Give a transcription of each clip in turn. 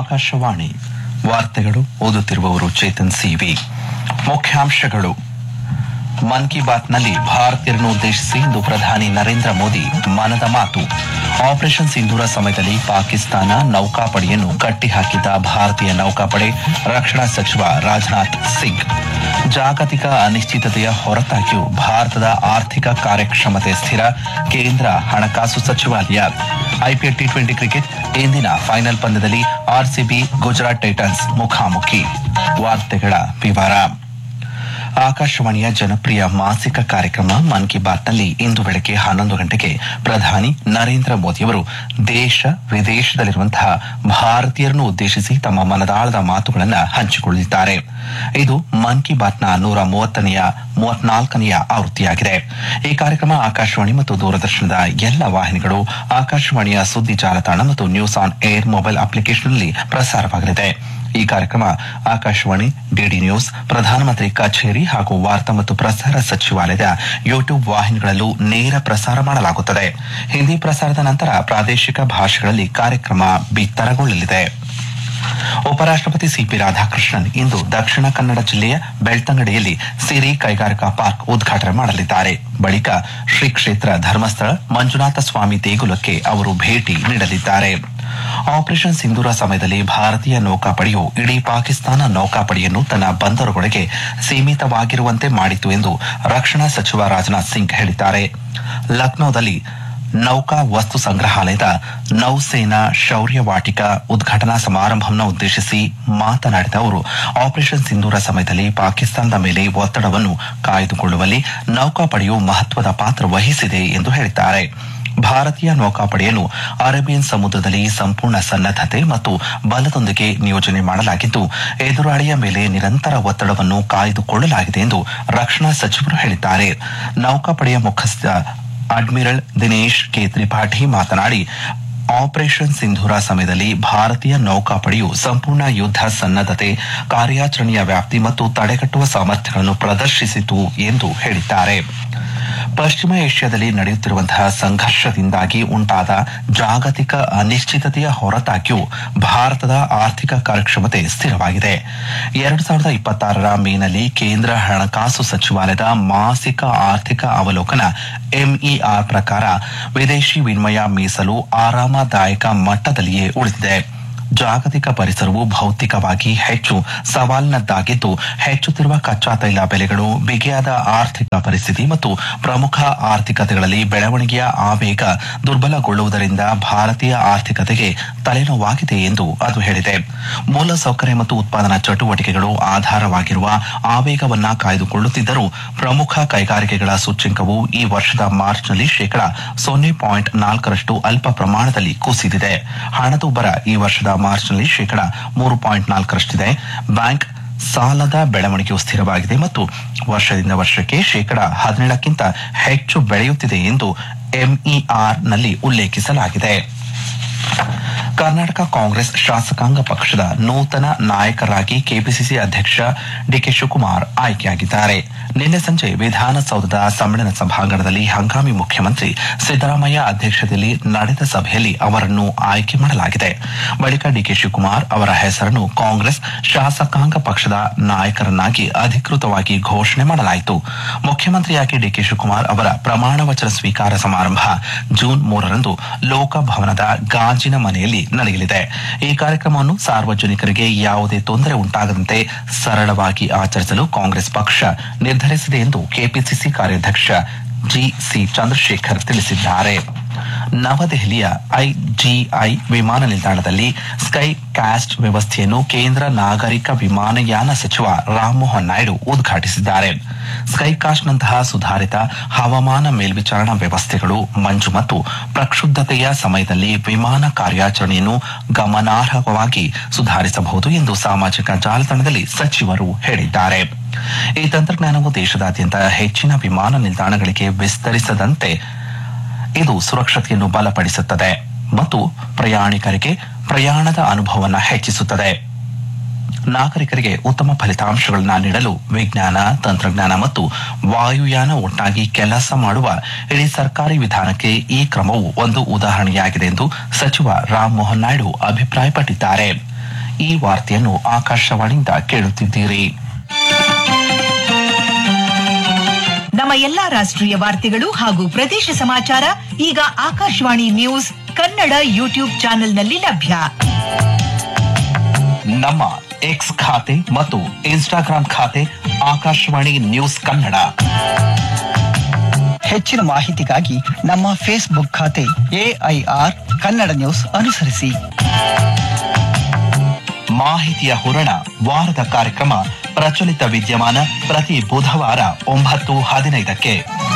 ಆಕಾಶವಾಣಿ ವಾರ್ತೆಗಳು ಓದುತ್ತಿರುವವರು ಚೇತನ್ ಸಿವಿ ಮುಖ್ಯಾಂಶಗಳು ಮನ್ ಕಿ ಬಾತ್ನಲ್ಲಿ ಭಾರತೀಯರನ್ನು ಉದ್ದೇಶಿಸಿ ಇಂದು ಪ್ರಧಾನಿ ನರೇಂದ್ರ ಮೋದಿ ಮನದ ಮಾತು ಆಪರೇಷನ್ ಸಿಂಧೂರ ಸಮಯದಲ್ಲಿ ಪಾಕಿಸ್ತಾನ ನೌಕಾಪಡೆಯನ್ನು ಕಟ್ಟಿಹಾಕಿದ್ದ ಭಾರತೀಯ ನೌಕಾಪಡೆ ರಕ್ಷಣಾ ಸಚಿವ ರಾಜನಾಥ್ ಸಿಂಗ್ ಜಾಗತಿಕ ಅನಿಶ್ಚಿತತೆಯ ಹೊರತಾಗಿಯೂ ಭಾರತದ ಆರ್ಥಿಕ ಕಾರ್ಯಕ್ಷಮತೆ ಸ್ಥಿರ ಕೇಂದ್ರ ಹಣಕಾಸು ಸಚಿವಾಲಯ ಐಪಿಎಲ್ ಟಿ ಟ್ವೆಂಟಿ ಕ್ರಿಕೆಟ್ ಇಂದಿನ ಫೈನಲ್ ಪಂದ್ಯದಲ್ಲಿ ಆರ್ಸಿಬಿ ಗುಜರಾತ್ ಟೈಟನ್ಸ್ ಮುಖಾಮುಖಿ ವಾರ್ತೆಗಳ ವಿವರ ಆಕಾಶವಾಣಿಯ ಜನಪ್ರಿಯ ಮಾಸಿಕ ಕಾರ್ಯಕ್ರಮ ಮನ್ ಕಿ ಬಾತ್ನಲ್ಲಿ ಇಂದು ಬೆಳಗ್ಗೆ ಹನ್ನೊಂದು ಗಂಟೆಗೆ ಪ್ರಧಾನಿ ನರೇಂದ್ರ ಮೋದಿಯವರು ದೇಶ ವಿದೇಶದಲ್ಲಿರುವಂತಹ ಭಾರತೀಯರನ್ನು ಉದ್ದೇಶಿಸಿ ತಮ್ಮ ಮನದಾಳದ ಮಾತುಗಳನ್ನು ಹಂಚಿಕೊಳ್ಳಲಿದ್ದಾರೆ ಇದು ಮನ್ ಕಿ ಬಾತ್ನ ನೂರ ಮೂವತ್ತನೆಯ ಮೂವತ್ನಾಲ್ಕನೆಯ ಆವೃತ್ತಿಯಾಗಿದೆ ಈ ಕಾರ್ಯಕ್ರಮ ಆಕಾಶವಾಣಿ ಮತ್ತು ದೂರದರ್ಶನದ ಎಲ್ಲ ವಾಹಿನಿಗಳು ಆಕಾಶವಾಣಿಯ ಸುದ್ದಿ ಜಾಲತಾಣ ಮತ್ತು ನ್ಯೂಸ್ ಆನ್ ಏರ್ ಮೊಬೈಲ್ ಅಪ್ಲಿಕೇಶನ್ನಲ್ಲಿ ಪ್ರಸಾರವಾಗಲಿದೆ ಈ ಕಾರ್ಯಕ್ರಮ ಆಕಾಶವಾಣಿ ಡಿಡಿ ನ್ಯೂಸ್ ಪ್ರಧಾನಮಂತ್ರಿ ಕಚೇರಿ ಹಾಗೂ ವಾರ್ತಾ ಮತ್ತು ಪ್ರಸಾರ ಸಚಿವಾಲಯದ ಯೂಟ್ಯೂಬ್ ವಾಹಿನಿಗಳಲ್ಲೂ ನೇರ ಪ್ರಸಾರ ಮಾಡಲಾಗುತ್ತದೆ ಹಿಂದಿ ಪ್ರಸಾರದ ನಂತರ ಪ್ರಾದೇಶಿಕ ಭಾಷೆಗಳಲ್ಲಿ ಕಾರ್ಯಕ್ರಮ ಬಿತ್ತರಗೊಳ್ಳಲಿದೆ ಉಪರಾಷ್ಟಪತಿ ಸಿಪಿ ರಾಧಾಕೃಷ್ಣನ್ ಇಂದು ದಕ್ಷಿಣ ಕನ್ನಡ ಜಿಲ್ಲೆಯ ಬೆಳ್ತಂಗಡಿಯಲ್ಲಿ ಸಿರಿ ಕೈಗಾರಿಕಾ ಪಾರ್ಕ್ ಉದ್ಘಾಟನೆ ಮಾಡಲಿದ್ದಾರೆ ಬಳಿಕ ಶ್ರೀ ಕ್ಷೇತ್ರ ಧರ್ಮಸ್ಥಳ ಮಂಜುನಾಥ ಸ್ವಾಮಿ ದೇಗುಲಕ್ಕೆ ಅವರು ಭೇಟಿ ನೀಡಲಿದ್ದಾರೆ ಆಪರೇಷನ್ ಸಿಂಧೂರ ಸಮಯದಲ್ಲಿ ಭಾರತೀಯ ನೌಕಾಪಡೆಯು ಇಡೀ ಪಾಕಿಸ್ತಾನ ನೌಕಾಪಡೆಯನ್ನು ತನ್ನ ಬಂದರುಗಳಿಗೆ ಸೀಮಿತವಾಗಿರುವಂತೆ ಮಾಡಿತು ಎಂದು ರಕ್ಷಣಾ ಸಚಿವ ರಾಜನಾಥ್ ಸಿಂಗ್ ಹೇಳಿದ್ದಾರೆ ಲಕ್ನೋದಲ್ಲಿ ನೌಕಾ ವಸ್ತು ಸಂಗ್ರಹಾಲಯದ ನೌಸೇನಾ ಶೌರ್ಯ ವಾಟಿಕ ಉದ್ಘಾಟನಾ ಸಮಾರಂಭವನ್ನು ಉದ್ದೇಶಿಸಿ ಮಾತನಾಡಿದ ಅವರು ಆಪರೇಷನ್ ಸಿಂಧೂರ ಸಮಯದಲ್ಲಿ ಪಾಕಿಸ್ತಾನದ ಮೇಲೆ ಒತ್ತಡವನ್ನು ಕಾಯ್ದುಕೊಳ್ಳುವಲ್ಲಿ ನೌಕಾಪಡೆಯು ಮಹತ್ವದ ಪಾತ್ರ ವಹಿಸಿದೆ ಎಂದು ಹೇಳಿದ್ದಾರೆ ಭಾರತೀಯ ನೌಕಾಪಡೆಯನ್ನು ಅರೇಬಿಯನ್ ಸಮುದ್ರದಲ್ಲಿ ಸಂಪೂರ್ಣ ಸನ್ನದ್ದತೆ ಮತ್ತು ಬಲದೊಂದಿಗೆ ನಿಯೋಜನೆ ಮಾಡಲಾಗಿದ್ದು ಎದುರಾಳಿಯ ಮೇಲೆ ನಿರಂತರ ಒತ್ತಡವನ್ನು ಕಾಯ್ದುಕೊಳ್ಳಲಾಗಿದೆ ಎಂದು ರಕ್ಷಣಾ ಸಚಿವರು ಹೇಳಿದ್ದಾರೆ ನೌಕಾಪಡೆಯ ಮುಖ್ಯಸ್ಥ ಅಡ್ಮಿರಲ್ ದಿನೇಶ್ ಕೆ ತ್ರಿಪಾಠಿ ಮಾತನಾಡಿ ಆಪರೇಷನ್ ಸಿಂಧೂರ ಸಮಯದಲ್ಲಿ ಭಾರತೀಯ ನೌಕಾಪಡೆಯು ಸಂಪೂರ್ಣ ಯುದ್ಧ ಸನ್ನದ್ದತೆ ಕಾರ್ಯಾಚರಣೆಯ ವ್ಯಾಪ್ತಿ ಮತ್ತು ತಡೆಗಟ್ಟುವ ಸಾಮರ್ಥ್ಯಗಳನ್ನು ಪ್ರದರ್ಶಿಸಿತು ಎಂದು ಹೇಳಿದ್ದಾರೆ ಪಶ್ಚಿಮ ಏಷ್ಯಾದಲ್ಲಿ ನಡೆಯುತ್ತಿರುವಂತಹ ಸಂಘರ್ಷದಿಂದಾಗಿ ಉಂಟಾದ ಜಾಗತಿಕ ಅನಿಶ್ಚಿತತೆಯ ಹೊರತಾಗಿಯೂ ಭಾರತದ ಆರ್ಥಿಕ ಕಾರ್ಯಕ್ಷಮತೆ ಸ್ಥಿರವಾಗಿದೆ ಎರಡು ಸಾವಿರದ ಇಪ್ಪತ್ತಾರರ ಮೇನಲ್ಲಿ ಕೇಂದ್ರ ಹಣಕಾಸು ಸಚಿವಾಲಯದ ಮಾಸಿಕ ಆರ್ಥಿಕ ಅವಲೋಕನ ಎಂಇಆರ್ ಪ್ರಕಾರ ವಿದೇಶಿ ವಿನಿಮಯ ಮೀಸಲು ಆರಾಮದಾಯಕ ಮಟ್ಟದಲ್ಲಿಯೇ ಉಳಿದಿದೆ ಜಾಗತಿಕ ಪರಿಸರವು ಭೌತಿಕವಾಗಿ ಹೆಚ್ಚು ಸವಾಲಿನದ್ದಾಗಿದ್ದು ಹೆಚ್ಚುತ್ತಿರುವ ಕಚ್ಚಾ ತೈಲ ಬೆಲೆಗಳು ಬಿಗಿಯಾದ ಆರ್ಥಿಕ ಪರಿಸ್ಥಿತಿ ಮತ್ತು ಪ್ರಮುಖ ಆರ್ಥಿಕತೆಗಳಲ್ಲಿ ಬೆಳವಣಿಗೆಯ ಆವೇಗ ದುರ್ಬಲಗೊಳ್ಳುವುದರಿಂದ ಭಾರತೀಯ ಆರ್ಥಿಕತೆಗೆ ತಲೆನೋವಾಗಿದೆ ಎಂದು ಅದು ಹೇಳಿದೆ ಮೂಲಸೌಕರ್ಯ ಮತ್ತು ಉತ್ಪಾದನಾ ಚಟುವಟಿಕೆಗಳು ಆಧಾರವಾಗಿರುವ ಆವೇಗವನ್ನ ಕಾಯ್ದುಕೊಳ್ಳುತ್ತಿದ್ದರೂ ಪ್ರಮುಖ ಕೈಗಾರಿಕೆಗಳ ಸೂಚ್ಯಂಕವು ಈ ವರ್ಷದ ಮಾರ್ಚ್ನಲ್ಲಿ ಶೇಕಡಾ ಸೊನ್ನೆ ಪಾಯಿಂಟ್ ನಾಲ್ಕರಷ್ಟು ಅಲ್ಪ ಪ್ರಮಾಣದಲ್ಲಿ ಕುಸಿದಿದೆ ಹಣದುಬ್ಬರ ಈ ವರ್ಷದ ಮಾರ್ಚ್ನಲ್ಲಿ ಶೇಕಡಾ ಮೂರು ಪಾಯಿಂಟ್ ನಾಲ್ಕರಷ್ಟಿದೆ ಬ್ಯಾಂಕ್ ಸಾಲದ ಬೆಳವಣಿಗೆಯು ಸ್ಥಿರವಾಗಿದೆ ಮತ್ತು ವರ್ಷದಿಂದ ವರ್ಷಕ್ಕೆ ಶೇಕಡಾ ಹದಿನೇಳಕ್ಕಿಂತ ಹೆಚ್ಚು ಬೆಳೆಯುತ್ತಿದೆ ಎಂದು ಎಂಇಆರ್ ನಲ್ಲಿ ಉಲ್ಲೇಖಿಸಲಾಗಿದೆ ಕರ್ನಾಟಕ ಕಾಂಗ್ರೆಸ್ ಶಾಸಕಾಂಗ ಪಕ್ಷದ ನೂತನ ನಾಯಕರಾಗಿ ಕೆಪಿಸಿಸಿ ಅಧ್ಯಕ್ಷ ಡಿಕೆ ಶಿವಕುಮಾರ್ ಆಯ್ಕೆಯಾಗಿದ್ದಾರೆ ನಿನ್ನೆ ಸಂಜೆ ವಿಧಾನಸೌಧದ ಸಮ್ಮೇಳನ ಸಭಾಂಗಣದಲ್ಲಿ ಹಂಗಾಮಿ ಮುಖ್ಯಮಂತ್ರಿ ಸಿದ್ದರಾಮಯ್ಯ ಅಧ್ಯಕ್ಷತೆಯಲ್ಲಿ ನಡೆದ ಸಭೆಯಲ್ಲಿ ಅವರನ್ನು ಆಯ್ಕೆ ಮಾಡಲಾಗಿದೆ ಬಳಿಕ ಡಿಕೆ ಶಿವಕುಮಾರ್ ಅವರ ಹೆಸರನ್ನು ಕಾಂಗ್ರೆಸ್ ಶಾಸಕಾಂಗ ಪಕ್ಷದ ನಾಯಕರನ್ನಾಗಿ ಅಧಿಕೃತವಾಗಿ ಘೋಷಣೆ ಮಾಡಲಾಯಿತು ಮುಖ್ಯಮಂತ್ರಿಯಾಗಿ ಡಿಕೆ ಶಿವಕುಮಾರ್ ಅವರ ಪ್ರಮಾಣ ವಚನ ಸ್ವೀಕಾರ ಸಮಾರಂಭ ಜೂನ್ ಮೂರರಂದು ಲೋಕಭವನದ ಗಾಜಿನ ಮನೆಯಲ್ಲಿ ನಡೆಯಲಿದೆ ಈ ಕಾರ್ಯಕ್ರಮವನ್ನು ಸಾರ್ವಜನಿಕರಿಗೆ ಯಾವುದೇ ತೊಂದರೆ ಉಂಟಾಗದಂತೆ ಸರಳವಾಗಿ ಆಚರಿಸಲು ಕಾಂಗ್ರೆಸ್ ಪಕ್ಷ ನಿರ್ಧರಿಸಿದೆ ಎಂದು ಕೆಪಿಸಿಸಿ ಕಾರ್ಯಾಧ್ಯಕ್ಷ ಜಿಸಿ ಚಂದ್ರಶೇಖರ್ ತಿಳಿಸಿದ್ದಾರೆ ನವದೆಹಲಿಯ ಐಜಿಐ ವಿಮಾನ ನಿಲ್ದಾಣದಲ್ಲಿ ಸ್ಕೈ ಕ್ಯಾಸ್ಟ್ ವ್ಯವಸ್ಥೆಯನ್ನು ಕೇಂದ್ರ ನಾಗರಿಕ ವಿಮಾನಯಾನ ಸಚಿವ ರಾಮಮೋಹನ್ ನಾಯ್ಡು ಉದ್ಘಾಟಿಸಿದ್ದಾರೆ ಸ್ಕೈಕಾಸ್ಟ್ನಂತಹ ಸುಧಾರಿತ ಹವಾಮಾನ ಮೇಲ್ವಿಚಾರಣಾ ವ್ಯವಸ್ಥೆಗಳು ಮಂಜು ಮತ್ತು ಪ್ರಕ್ಷುಬ್ಧತೆಯ ಸಮಯದಲ್ಲಿ ವಿಮಾನ ಕಾರ್ಯಾಚರಣೆಯನ್ನು ಗಮನಾರ್ಹವಾಗಿ ಸುಧಾರಿಸಬಹುದು ಎಂದು ಸಾಮಾಜಿಕ ಜಾಲತಾಣದಲ್ಲಿ ಸಚಿವರು ಹೇಳಿದ್ದಾರೆ ಈ ತಂತ್ರಜ್ಞಾನವು ದೇಶದಾದ್ಯಂತ ಹೆಚ್ಚಿನ ವಿಮಾನ ನಿಲ್ದಾಣಗಳಿಗೆ ವಿಸ್ತರಿಸದಂತೆ ಇದು ಸುರಕ್ಷತೆಯನ್ನು ಬಲಪಡಿಸುತ್ತದೆ ಮತ್ತು ಪ್ರಯಾಣಿಕರಿಗೆ ಪ್ರಯಾಣದ ಅನುಭವವನ್ನು ಹೆಚ್ಚಿಸುತ್ತದೆ ನಾಗರಿಕರಿಗೆ ಉತ್ತಮ ಫಲಿತಾಂಶಗಳನ್ನ ನೀಡಲು ವಿಜ್ಞಾನ ತಂತ್ರಜ್ಞಾನ ಮತ್ತು ವಾಯುಯಾನ ಒಟ್ಟಾಗಿ ಕೆಲಸ ಮಾಡುವ ಇಡೀ ಸರ್ಕಾರಿ ವಿಧಾನಕ್ಕೆ ಈ ಕ್ರಮವು ಒಂದು ಉದಾಹರಣೆಯಾಗಿದೆ ಎಂದು ಸಚಿವ ರಾಮಮೋಹನ್ ನಾಯ್ಡು ಅಭಿಪ್ರಾಯಪಟ್ಟಿದ್ದಾರೆ ಈ ವಾರ್ತೆಯನ್ನು ಆಕಾಶವಾಣಿಯಿಂದ ಕೇಳುತ್ತಿದ್ದೀರಿ ನಮ್ಮ ಎಲ್ಲಾ ರಾಷ್ಟ್ರೀಯ ವಾರ್ತೆಗಳು ಹಾಗೂ ಪ್ರದೇಶ ಸಮಾಚಾರ ಈಗ ಆಕಾಶವಾಣಿ ನ್ಯೂಸ್ ಕನ್ನಡ ಯೂಟ್ಯೂಬ್ ಚಾನೆಲ್ನಲ್ಲಿ ಲಭ್ಯ ನಮ್ಮ ಎಕ್ಸ್ ಖಾತೆ ಮತ್ತು ಇನ್ಸ್ಟಾಗ್ರಾಂ ಖಾತೆ ಆಕಾಶವಾಣಿ ನ್ಯೂಸ್ ಕನ್ನಡ ಹೆಚ್ಚಿನ ಮಾಹಿತಿಗಾಗಿ ನಮ್ಮ ಫೇಸ್ಬುಕ್ ಖಾತೆ ಎಐಆರ್ ಕನ್ನಡ ನ್ಯೂಸ್ ಅನುಸರಿಸಿ ಮಾಹಿತಿಯ ಹೂರಣ ವಾರದ ಕಾರ್ಯಕ್ರಮ ಪ್ರಚಲಿತ ವಿದ್ಯಮಾನ ಪ್ರತಿ ಬುಧವಾರ ಒಂಬತ್ತು ಹದಿನೈದಕ್ಕೆ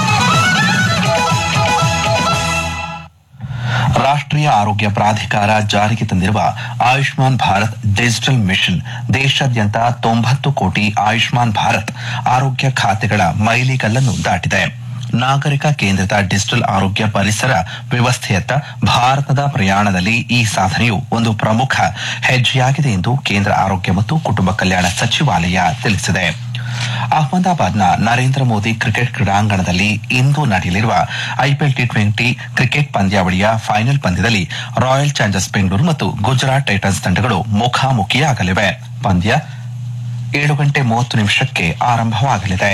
ರಾಷ್ಟ್ರೀಯ ಆರೋಗ್ಯ ಪ್ರಾಧಿಕಾರ ಜಾರಿಗೆ ತಂದಿರುವ ಆಯುಷ್ಮಾನ್ ಭಾರತ್ ಡಿಜಿಟಲ್ ಮಿಷನ್ ದೇಶಾದ್ಯಂತ ತೊಂಬತ್ತು ಕೋಟಿ ಆಯುಷ್ಮಾನ್ ಭಾರತ್ ಆರೋಗ್ಯ ಖಾತೆಗಳ ಮೈಲಿಗಲ್ಲನ್ನು ದಾಟಿದೆ ನಾಗರಿಕ ಕೇಂದ್ರಿತ ಡಿಜಿಟಲ್ ಆರೋಗ್ಯ ಪರಿಸರ ವ್ಯವಸ್ಥೆಯತ್ತ ಭಾರತದ ಪ್ರಯಾಣದಲ್ಲಿ ಈ ಸಾಧನೆಯು ಒಂದು ಪ್ರಮುಖ ಹೆಜ್ಜೆಯಾಗಿದೆ ಎಂದು ಕೇಂದ್ರ ಆರೋಗ್ಯ ಮತ್ತು ಕುಟುಂಬ ಕಲ್ಯಾಣ ಸಚಿವಾಲಯ ತಿಳಿಸಿದೆ ಅಹಮದಾಬಾದ್ನ ನರೇಂದ್ರ ಮೋದಿ ಕ್ರಿಕೆಟ್ ಕ್ರೀಡಾಂಗಣದಲ್ಲಿ ಇಂದು ನಡೆಯಲಿರುವ ಐಪಿಎಲ್ ಟಿ ಟ್ವೆಂಟಿ ಕ್ರಿಕೆಟ್ ಪಂದ್ಯಾವಳಿಯ ಫೈನಲ್ ಪಂದ್ಯದಲ್ಲಿ ರಾಯಲ್ ಚಾಲೆಂಜರ್ಸ್ ಬೆಂಗಳೂರು ಮತ್ತು ಗುಜರಾತ್ ಟೈಟನ್ಸ್ ತಂಡಗಳು ಮುಖಾಮುಖಿಯಾಗಲಿವೆ ಪಂದ್ಯ ಏಳು ಗಂಟೆ ಮೂವತ್ತು ನಿಮಿಷಕ್ಕೆ ಆರಂಭವಾಗಲಿದೆ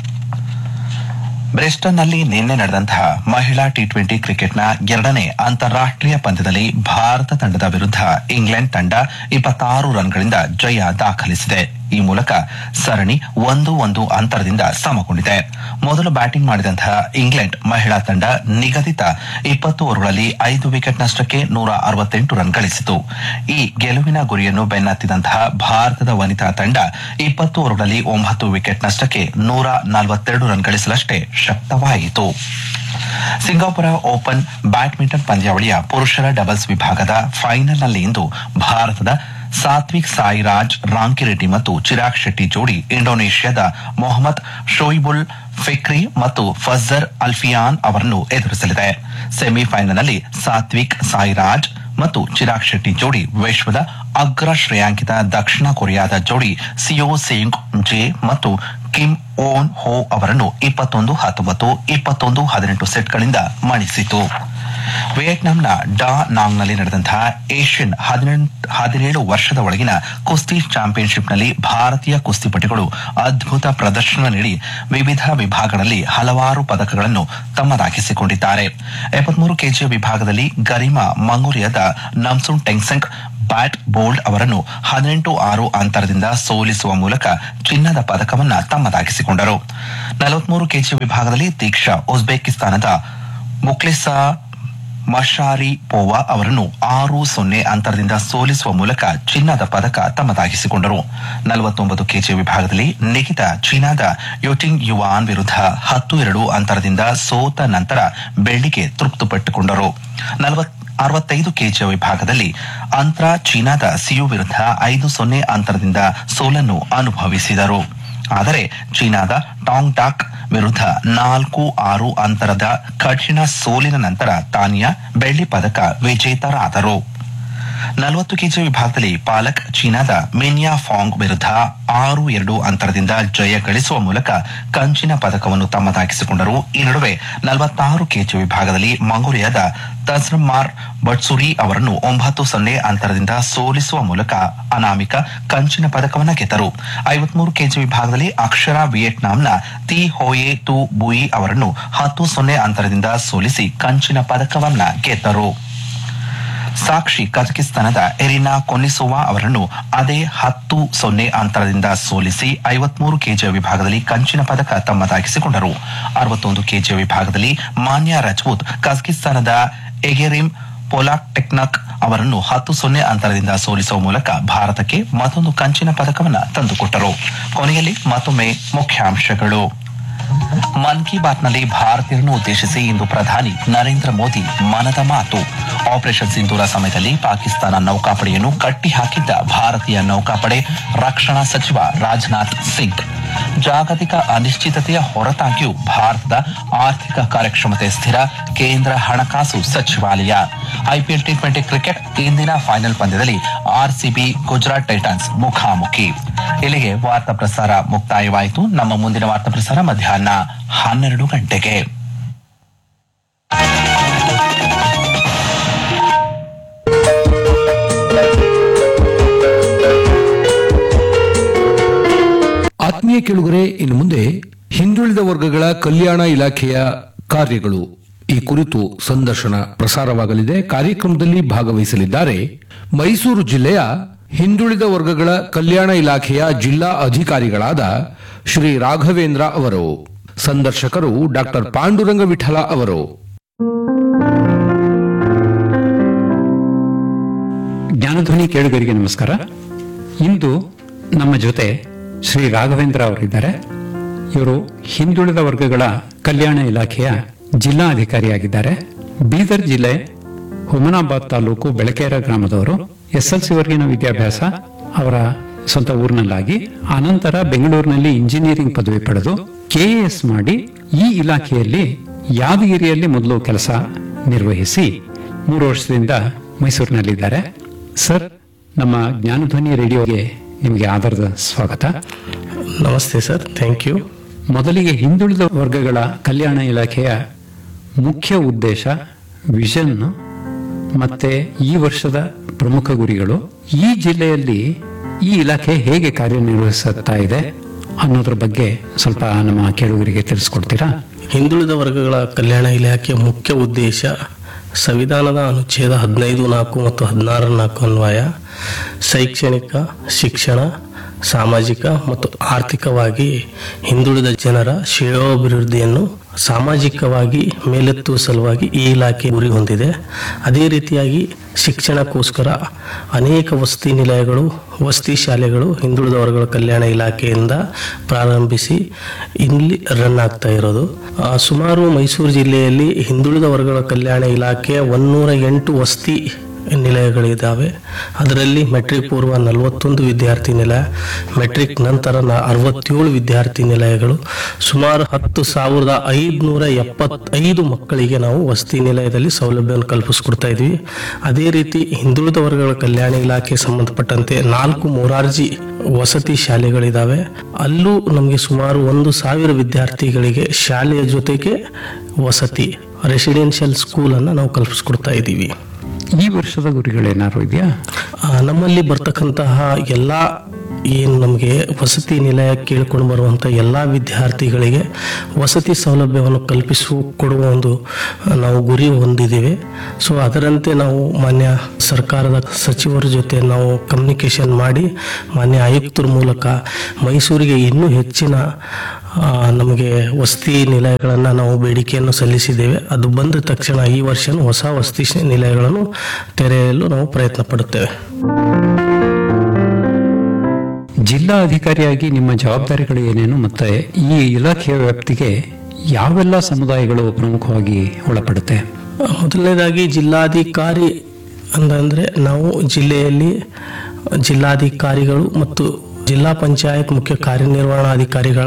ಬ್ರಿಸ್ಟನ್ನಲ್ಲಿ ನಿನ್ನೆ ನಡೆದಂತಹ ಮಹಿಳಾ ಟಿ ಟ್ವೆಂಟಿ ಕ್ರಿಕೆಟ್ನ ಎರಡನೇ ಅಂತಾರಾಷ್ಟೀಯ ಪಂದ್ಯದಲ್ಲಿ ಭಾರತ ತಂಡದ ವಿರುದ್ಧ ಇಂಗ್ಲೆಂಡ್ ತಂಡ ಇಪ್ಪತ್ತಾರು ರನ್ಗಳಿಂದ ಜಯ ದಾಖಲಿಸಿದೆ ಈ ಮೂಲಕ ಸರಣಿ ಒಂದು ಒಂದು ಅಂತರದಿಂದ ಸಮಗೊಂಡಿದೆ ಮೊದಲು ಬ್ಯಾಟಿಂಗ್ ಮಾಡಿದಂತಹ ಇಂಗ್ಲೆಂಡ್ ಮಹಿಳಾ ತಂಡ ನಿಗದಿತ ಇಪ್ಪತ್ತು ಓವರ್ಗಳಲ್ಲಿ ಐದು ವಿಕೆಟ್ ನಷ್ಟಕ್ಕೆ ನೂರ ಅರವತ್ತೆಂಟು ರನ್ ಗಳಿಸಿತು ಈ ಗೆಲುವಿನ ಗುರಿಯನ್ನು ಬೆನ್ನತ್ತಿದಂತಹ ಭಾರತದ ವನಿತಾ ತಂಡ ಇಪ್ಪತ್ತು ಓವರ್ಗಳಲ್ಲಿ ಒಂಬತ್ತು ವಿಕೆಟ್ ನಷ್ಟಕ್ಕೆ ನೂರ ನಲವತ್ತೆರಡು ರನ್ ಗಳಿಸಲಷ್ಟೇ ಶಕ್ತವಾಯಿತು ಸಿಂಗಾಪುರ ಓಪನ್ ಬ್ಯಾಡ್ಮಿಂಟನ್ ಪಂದ್ಯಾವಳಿಯ ಪುರುಷರ ಡಬಲ್ಸ್ ವಿಭಾಗದ ಫೈನಲ್ನಲ್ಲಿ ಇಂದು ಭಾರತದ ಸಾತ್ವಿಕ್ ಸಾಯಿರಾಜ್ ರಾಂಕಿರೆಡ್ಡಿ ಮತ್ತು ಚಿರಾಗ್ ಶೆಟ್ಟಿ ಜೋಡಿ ಇಂಡೋನೇಷ್ಯಾದ ಮೊಹಮ್ಮದ್ ಶೋಯಿಬುಲ್ ಫಿಕ್ರಿ ಮತ್ತು ಫಜರ್ ಅಲ್ಫಿಯಾನ್ ಅವರನ್ನು ಎದುರಿಸಲಿದೆ ಸೆಮಿಫೈನಲ್ನಲ್ಲಿ ಸಾತ್ವಿಕ್ ಸಾಯಿರಾಜ್ ಮತ್ತು ಚಿರಾಗ್ ಶೆಟ್ಟಿ ಜೋಡಿ ವಿಶ್ವದ ಅಗ್ರ ಶ್ರೇಯಾಂಕಿತ ದಕ್ಷಿಣ ಕೊರಿಯಾದ ಜೋಡಿ ಸಿಯೋ ಸೇಂಗ್ ಜೆ ಮತ್ತು ಕಿಮ್ ಓನ್ ಹೋ ಅವರನ್ನು ಇಪ್ಪತ್ತೊಂದು ಹತ್ತೊಂಬತ್ತು ಇಪ್ಪತ್ತೊಂದು ಹದಿನೆಂಟು ಸೆಟ್ಗಳಿಂದ ಮಣಿಸಿತು ವಿಯೆಟ್ನಾಂನ ಡಾ ನಾಂಗ್ನಲ್ಲಿ ನಡೆದಂತಹ ಏಷ್ಯನ್ ಹದಿನೇಳು ವರ್ಷದ ಒಳಗಿನ ಕುಸ್ತಿ ಚಾಂಪಿಯನ್ಶಿಪ್ನಲ್ಲಿ ಭಾರತೀಯ ಕುಸ್ತಿಪಟುಗಳು ಅದ್ಭುತ ಪ್ರದರ್ಶನ ನೀಡಿ ವಿವಿಧ ವಿಭಾಗಗಳಲ್ಲಿ ಹಲವಾರು ಪದಕಗಳನ್ನು ತಮ್ಮದಾಗಿಸಿಕೊಂಡಿದ್ದಾರೆ ಎಪ್ಪತ್ಮೂರು ಕೆಜಿ ವಿಭಾಗದಲ್ಲಿ ಗರಿಮಾ ಮಂಗೋಲಿಯಾದ ನಮ್ಸುನ್ ಟೆಂಗ್ಸೆಂಗ್ ಬ್ಯಾಟ್ ಬೋಲ್ಡ್ ಅವರನ್ನು ಹದಿನೆಂಟು ಆರು ಅಂತರದಿಂದ ಸೋಲಿಸುವ ಮೂಲಕ ಚಿನ್ನದ ಪದಕವನ್ನ ತಮ್ಮದಾಗಿಸಿಕೊಂಡರು ನಲವತ್ಮೂರು ಕೆಜಿ ವಿಭಾಗದಲ್ಲಿ ದೀಕ್ಷಾ ಉಜ್ಬೇಕಿಸ್ತಾನದ ಮುಕ್ಲಿಸಾ ಮಶಾರಿ ಪೋವಾ ಅವರನ್ನು ಆರು ಸೊನ್ನೆ ಅಂತರದಿಂದ ಸೋಲಿಸುವ ಮೂಲಕ ಚಿನ್ನದ ಪದಕ ತಮ್ಮದಾಗಿಸಿಕೊಂಡರು ನಲವತ್ತೊಂಬತ್ತು ಕೆಜಿ ವಿಭಾಗದಲ್ಲಿ ನಿಖಿತ ಚೀನಾದ ಯೋಟಿಂಗ್ ಯುವಾನ್ ವಿರುದ್ಧ ಹತ್ತು ಎರಡು ಅಂತರದಿಂದ ಸೋತ ನಂತರ ಬೆಳ್ಳಿಗೆ ತೃಪ್ತಿಪಟ್ಟುಕೊಂಡರು ಅರವತ್ತೈದು ಕೆಜಿ ವಿಭಾಗದಲ್ಲಿ ಅಂತ್ರ ಚೀನಾದ ಸಿಯು ವಿರುದ್ಧ ಐದು ಸೊನ್ನೆ ಅಂತರದಿಂದ ಸೋಲನ್ನು ಅನುಭವಿಸಿದರು ಆದರೆ ಚೀನಾದ ಟಾಂಗ್ ಟಾಕ್ ವಿರುದ್ಧ ನಾಲ್ಕು ಆರು ಅಂತರದ ಕಠಿಣ ಸೋಲಿನ ನಂತರ ತಾನಿಯಾ ಬೆಳ್ಳಿ ಪದಕ ವಿಜೇತರಾದರು ನಲವತ್ತು ಕೆಜಿ ವಿಭಾಗದಲ್ಲಿ ಪಾಲಕ್ ಚೀನಾದ ಮಿನ್ಯಾ ಫಾಂಗ್ ವಿರುದ್ಧ ಆರು ಎರಡು ಅಂತರದಿಂದ ಜಯ ಗಳಿಸುವ ಮೂಲಕ ಕಂಚಿನ ಪದಕವನ್ನು ತಮ್ಮದಾಗಿಸಿಕೊಂಡರು ಈ ನಡುವೆ ನಲವತ್ತಾರು ಕೆಜಿ ವಿಭಾಗದಲ್ಲಿ ಮಂಗೋಲಿಯಾದ ತಜ್ರಮಾರ್ ಬಟ್ಸುರಿ ಅವರನ್ನು ಒಂಬತ್ತು ಸೊನ್ನೆ ಅಂತರದಿಂದ ಸೋಲಿಸುವ ಮೂಲಕ ಅನಾಮಿಕ ಕಂಚಿನ ಪದಕವನ್ನು ಗೆದ್ದರು ಐವತ್ಮೂರು ಕೆಜಿ ವಿಭಾಗದಲ್ಲಿ ಅಕ್ಷರ ವಿಯೆಟ್ನಾಂನ ತಿ ಹೋಯೆ ತು ಬುಯಿ ಅವರನ್ನು ಹತ್ತು ಸೊನ್ನೆ ಅಂತರದಿಂದ ಸೋಲಿಸಿ ಕಂಚಿನ ಪದಕವನ್ನ ಗೆದ್ದರು ಸಾಕ್ಷಿ ಕಜಕಿಸ್ತಾನದ ಎರಿನಾ ಕೊನಿಸೋವಾ ಅವರನ್ನು ಅದೇ ಹತ್ತು ಸೊನ್ನೆ ಅಂತರದಿಂದ ಸೋಲಿಸಿ ಐವತ್ಮೂರು ಕೆಜಿ ವಿಭಾಗದಲ್ಲಿ ಕಂಚಿನ ಪದಕ ತಮ್ಮದಾಗಿಸಿಕೊಂಡರು ಅರವತ್ತೊಂದು ಕೆಜಿ ವಿಭಾಗದಲ್ಲಿ ಮಾನ್ಯ ರಜಪೂತ್ ಕಜಕಿಸ್ತಾನದ ಎಗೆರಿಮ್ ಪೊಲಾಕ್ ಟೆಕ್ನಕ್ ಅವರನ್ನು ಹತ್ತು ಸೊನ್ನೆ ಅಂತರದಿಂದ ಸೋಲಿಸುವ ಮೂಲಕ ಭಾರತಕ್ಕೆ ಮತ್ತೊಂದು ಕಂಚಿನ ಪದಕವನ್ನು ತಂದುಕೊಟ್ಟರು ಕೊನೆಯಲ್ಲಿ ಮತ್ತೊಮ್ಮೆ ಮುಖ್ಯಾಂಶಗಳು ಮನ್ ಕಿ ಬಾತ್ನಲ್ಲಿ ಭಾರತೀಯರನ್ನು ಉದ್ದೇಶಿಸಿ ಇಂದು ಪ್ರಧಾನಿ ನರೇಂದ್ರ ಮೋದಿ ಮನದ ಮಾತು ಆಪರೇಷನ್ ಸಿಂಧೂರ ಸಮಯದಲ್ಲಿ ಪಾಕಿಸ್ತಾನ ನೌಕಾಪಡೆಯನ್ನು ಕಟ್ಟಿ ಹಾಕಿದ್ದ ಭಾರತೀಯ ನೌಕಾಪಡೆ ರಕ್ಷಣಾ ಸಚಿವ ರಾಜನಾಥ್ ಸಿಂಗ್ ಜಾಗತಿಕ ಅನಿಶ್ಚಿತತೆಯ ಹೊರತಾಗಿಯೂ ಭಾರತದ ಆರ್ಥಿಕ ಕಾರ್ಯಕ್ಷಮತೆ ಸ್ಥಿರ ಕೇಂದ್ರ ಹಣಕಾಸು ಸಚಿವಾಲಯ ಐಪಿಎಲ್ ಟಿ ಟ್ವೆಂಟಿ ಕ್ರಿಕೆಟ್ ಇಂದಿನ ಫೈನಲ್ ಪಂದ್ಯದಲ್ಲಿ ಆರ್ಸಿಬಿ ಗುಜರಾತ್ ಟೈಟನ್ಸ್ ಮುಖಾಮುಖಿ ಇಲ್ಲಿಗೆ ವಾರ್ತಾ ಪ್ರಸಾರ ಮುಕ್ತಾಯವಾಯಿತು ನಮ್ಮ ಮುಂದಿನ ವಾರ್ತಾ ಪ್ರಸಾರ ಮಧ್ಯಾಹ್ನ ಹನ್ನೆರಡು ಗಂಟೆಗೆ ಆತ್ಮೀಯ ಕೇಳುಗರೆ ಇನ್ನು ಮುಂದೆ ಹಿಂದುಳಿದ ವರ್ಗಗಳ ಕಲ್ಯಾಣ ಇಲಾಖೆಯ ಕಾರ್ಯಗಳು ಈ ಕುರಿತು ಸಂದರ್ಶನ ಪ್ರಸಾರವಾಗಲಿದೆ ಕಾರ್ಯಕ್ರಮದಲ್ಲಿ ಭಾಗವಹಿಸಲಿದ್ದಾರೆ ಮೈಸೂರು ಜಿಲ್ಲೆಯ ಹಿಂದುಳಿದ ವರ್ಗಗಳ ಕಲ್ಯಾಣ ಇಲಾಖೆಯ ಜಿಲ್ಲಾ ಅಧಿಕಾರಿಗಳಾದ ಶ್ರೀ ರಾಘವೇಂದ್ರ ಅವರು ಸಂದರ್ಶಕರು ಡಾಕ್ಟರ್ ಪಾಂಡುರಂಗ ವಿಠಲ ಅವರು ಜ್ಞಾನಧ್ವನಿ ಕೇಳುಗರಿಗೆ ನಮಸ್ಕಾರ ಇಂದು ನಮ್ಮ ಜೊತೆ ಶ್ರೀ ರಾಘವೇಂದ್ರ ಅವರಿದ್ದಾರೆ ಇವರು ಹಿಂದುಳಿದ ವರ್ಗಗಳ ಕಲ್ಯಾಣ ಇಲಾಖೆಯ ಜಿಲ್ಲಾ ಅಧಿಕಾರಿಯಾಗಿದ್ದಾರೆ ಬೀದರ್ ಜಿಲ್ಲೆ ಹುಮನಾಬಾದ್ ತಾಲೂಕು ಬೆಳಕೇರ ಗ್ರಾಮದವರು ಎಸ್ಎಲ್ಸಿ ವರ್ಗಿನ ವಿದ್ಯಾಭ್ಯಾಸ ಅವರ ಸ್ವಂತ ಊರಿನಲ್ಲಾಗಿ ಆನಂತರ ಬೆಂಗಳೂರಿನಲ್ಲಿ ಇಂಜಿನಿಯರಿಂಗ್ ಪದವಿ ಪಡೆದು ಕೆಎಎಸ್ ಮಾಡಿ ಈ ಇಲಾಖೆಯಲ್ಲಿ ಯಾದಗಿರಿಯಲ್ಲಿ ಮೊದಲು ಕೆಲಸ ನಿರ್ವಹಿಸಿ ಮೂರು ವರ್ಷದಿಂದ ಮೈಸೂರಿನಲ್ಲಿದ್ದಾರೆ ಸರ್ ನಮ್ಮ ಜ್ಞಾನಧ್ವನಿ ರೇಡಿಯೋಗೆ ನಿಮಗೆ ಆಧಾರದ ಸ್ವಾಗತ ನಮಸ್ತೆ ಸರ್ ಥ್ಯಾಂಕ್ ಯು ಮೊದಲಿಗೆ ಹಿಂದುಳಿದ ವರ್ಗಗಳ ಕಲ್ಯಾಣ ಇಲಾಖೆಯ ಮುಖ್ಯ ಉದ್ದೇಶ ವಿಷನ್ ಮತ್ತೆ ಈ ವರ್ಷದ ಪ್ರಮುಖ ಗುರಿಗಳು ಈ ಜಿಲ್ಲೆಯಲ್ಲಿ ಈ ಇಲಾಖೆ ಹೇಗೆ ಕಾರ್ಯನಿರ್ವಹಿಸುತ್ತಾ ಇದೆ ಅನ್ನೋದ್ರ ಬಗ್ಗೆ ಸ್ವಲ್ಪ ನಮ್ಮ ಕೇಳುಗರಿಗೆ ತಿಳಿಸ್ಕೊಡ್ತೀರಾ ಹಿಂದುಳಿದ ವರ್ಗಗಳ ಕಲ್ಯಾಣ ಇಲಾಖೆಯ ಮುಖ್ಯ ಉದ್ದೇಶ ಸಂವಿಧಾನದ ಅನುಚ್ಛೇದ ಹದಿನೈದು ನಾಲ್ಕು ಮತ್ತು ಹದಿನಾರು ನಾಲ್ಕು ಅನ್ವಯ ಶೈಕ್ಷಣಿಕ ಶಿಕ್ಷಣ ಸಾಮಾಜಿಕ ಮತ್ತು ಆರ್ಥಿಕವಾಗಿ ಹಿಂದುಳಿದ ಜನರ ಶ್ರೇಯೋಭಿವೃದ್ಧಿಯನ್ನು ಸಾಮಾಜಿಕವಾಗಿ ಮೇಲೆತ್ತುವ ಸಲುವಾಗಿ ಈ ಇಲಾಖೆ ಗುರಿ ಹೊಂದಿದೆ ಅದೇ ರೀತಿಯಾಗಿ ಶಿಕ್ಷಣಕ್ಕೋಸ್ಕರ ಅನೇಕ ವಸತಿ ನಿಲಯಗಳು ವಸತಿ ಶಾಲೆಗಳು ಹಿಂದುಳಿದ ವರ್ಗಗಳ ಕಲ್ಯಾಣ ಇಲಾಖೆಯಿಂದ ಪ್ರಾರಂಭಿಸಿ ಇಲ್ಲಿ ರನ್ ಆಗ್ತಾ ಇರೋದು ಆ, ಸುಮಾರು ಮೈಸೂರು ಜಿಲ್ಲೆಯಲ್ಲಿ ಹಿಂದುಳಿದ ವರ್ಗಗಳ ಕಲ್ಯಾಣ ಇಲಾಖೆಯ ಒನ್ನೂರ ಎಂಟು ವಸತಿ ನಿಲಯಗಳಿದ್ದಾವೆ ಅದರಲ್ಲಿ ಮೆಟ್ರಿಕ್ ಪೂರ್ವ ನಲವತ್ತೊಂದು ವಿದ್ಯಾರ್ಥಿ ನಿಲಯ ಮೆಟ್ರಿಕ್ ನಂತರ ನ ಅರವತ್ತೇಳು ವಿದ್ಯಾರ್ಥಿ ನಿಲಯಗಳು ಸುಮಾರು ಹತ್ತು ಸಾವಿರದ ಐದುನೂರ ಎಪ್ಪತ್ತೈದು ಮಕ್ಕಳಿಗೆ ನಾವು ವಸತಿ ನಿಲಯದಲ್ಲಿ ಸೌಲಭ್ಯವನ್ನು ಕಲ್ಪಿಸ್ಕೊಡ್ತಾ ಇದ್ವಿ ಅದೇ ರೀತಿ ಹಿಂದುಳಿದ ವರ್ಗಗಳ ಕಲ್ಯಾಣ ಇಲಾಖೆ ಸಂಬಂಧಪಟ್ಟಂತೆ ನಾಲ್ಕು ಮೊರಾರ್ಜಿ ವಸತಿ ಶಾಲೆಗಳಿದ್ದಾವೆ ಅಲ್ಲೂ ನಮಗೆ ಸುಮಾರು ಒಂದು ಸಾವಿರ ವಿದ್ಯಾರ್ಥಿಗಳಿಗೆ ಶಾಲೆಯ ಜೊತೆಗೆ ವಸತಿ ರೆಸಿಡೆನ್ಷಿಯಲ್ ಸ್ಕೂಲನ್ನು ನಾವು ಕಲ್ಪಿಸ್ಕೊಡ್ತಾ ಇದ್ದೀವಿ ಈ ವರ್ಷದ ಗುರಿಗಳೇನಾದ್ರು ಇದೆಯಾ ಆ, ನಮ್ಮಲ್ಲಿ ಬರ್ತಕ್ಕಂತಹ ಎಲ್ಲ ಏನು ನಮಗೆ ವಸತಿ ನಿಲಯ ಕೇಳ್ಕೊಂಡು ಬರುವಂಥ ಎಲ್ಲ ವಿದ್ಯಾರ್ಥಿಗಳಿಗೆ ವಸತಿ ಸೌಲಭ್ಯವನ್ನು ಕಲ್ಪಿಸು ಕೊಡುವ ಒಂದು ಆ, ನಾವು ಗುರಿ ಹೊಂದಿದ್ದೇವೆ ಸೊ ಅದರಂತೆ ನಾವು ಮಾನ್ಯ ಸರ್ಕಾರದ ಸಚಿವರ ಜೊತೆ ನಾವು ಕಮ್ಯುನಿಕೇಷನ್ ಮಾಡಿ ಮಾನ್ಯ ಆಯುಕ್ತರ ಮೂಲಕ ಮೈಸೂರಿಗೆ ಇನ್ನೂ ಹೆಚ್ಚಿನ ಆ, ನಮಗೆ ವಸತಿ ನಿಲಯಗಳನ್ನು ನಾವು ಬೇಡಿಕೆಯನ್ನು ಸಲ್ಲಿಸಿದ್ದೇವೆ ಅದು ಬಂದ ತಕ್ಷಣ ಈ ವರ್ಷ ಹೊಸ ವಸತಿ ಶ- ನಿಲಯಗಳನ್ನು ತೆರೆಯಲು ನಾವು ಪ್ರಯತ್ನ ಪಡುತ್ತೇವೆ ಜಿಲ್ಲಾ ಅಧಿಕಾರಿಯಾಗಿ ನಿಮ್ಮ ಜವಾಬ್ದಾರಿಗಳು ಏನೇನು ಮತ್ತೆ ಈ ಇಲಾಖೆಯ ವ್ಯಾಪ್ತಿಗೆ ಯಾವೆಲ್ಲ ಸಮುದಾಯಗಳು ಪ್ರಮುಖವಾಗಿ ಒಳಪಡುತ್ತೆ ಮೊದಲನೇದಾಗಿ ಜಿಲ್ಲಾಧಿಕಾರಿ ಅಂತಂದರೆ ನಾವು ಜಿಲ್ಲೆಯಲ್ಲಿ ಜಿಲ್ಲಾಧಿಕಾರಿಗಳು ಮತ್ತು ಜಿಲ್ಲಾ ಪಂಚಾಯತ್ ಮುಖ್ಯ ಕಾರ್ಯನಿರ್ವಹಣಾಧಿಕಾರಿಗಳ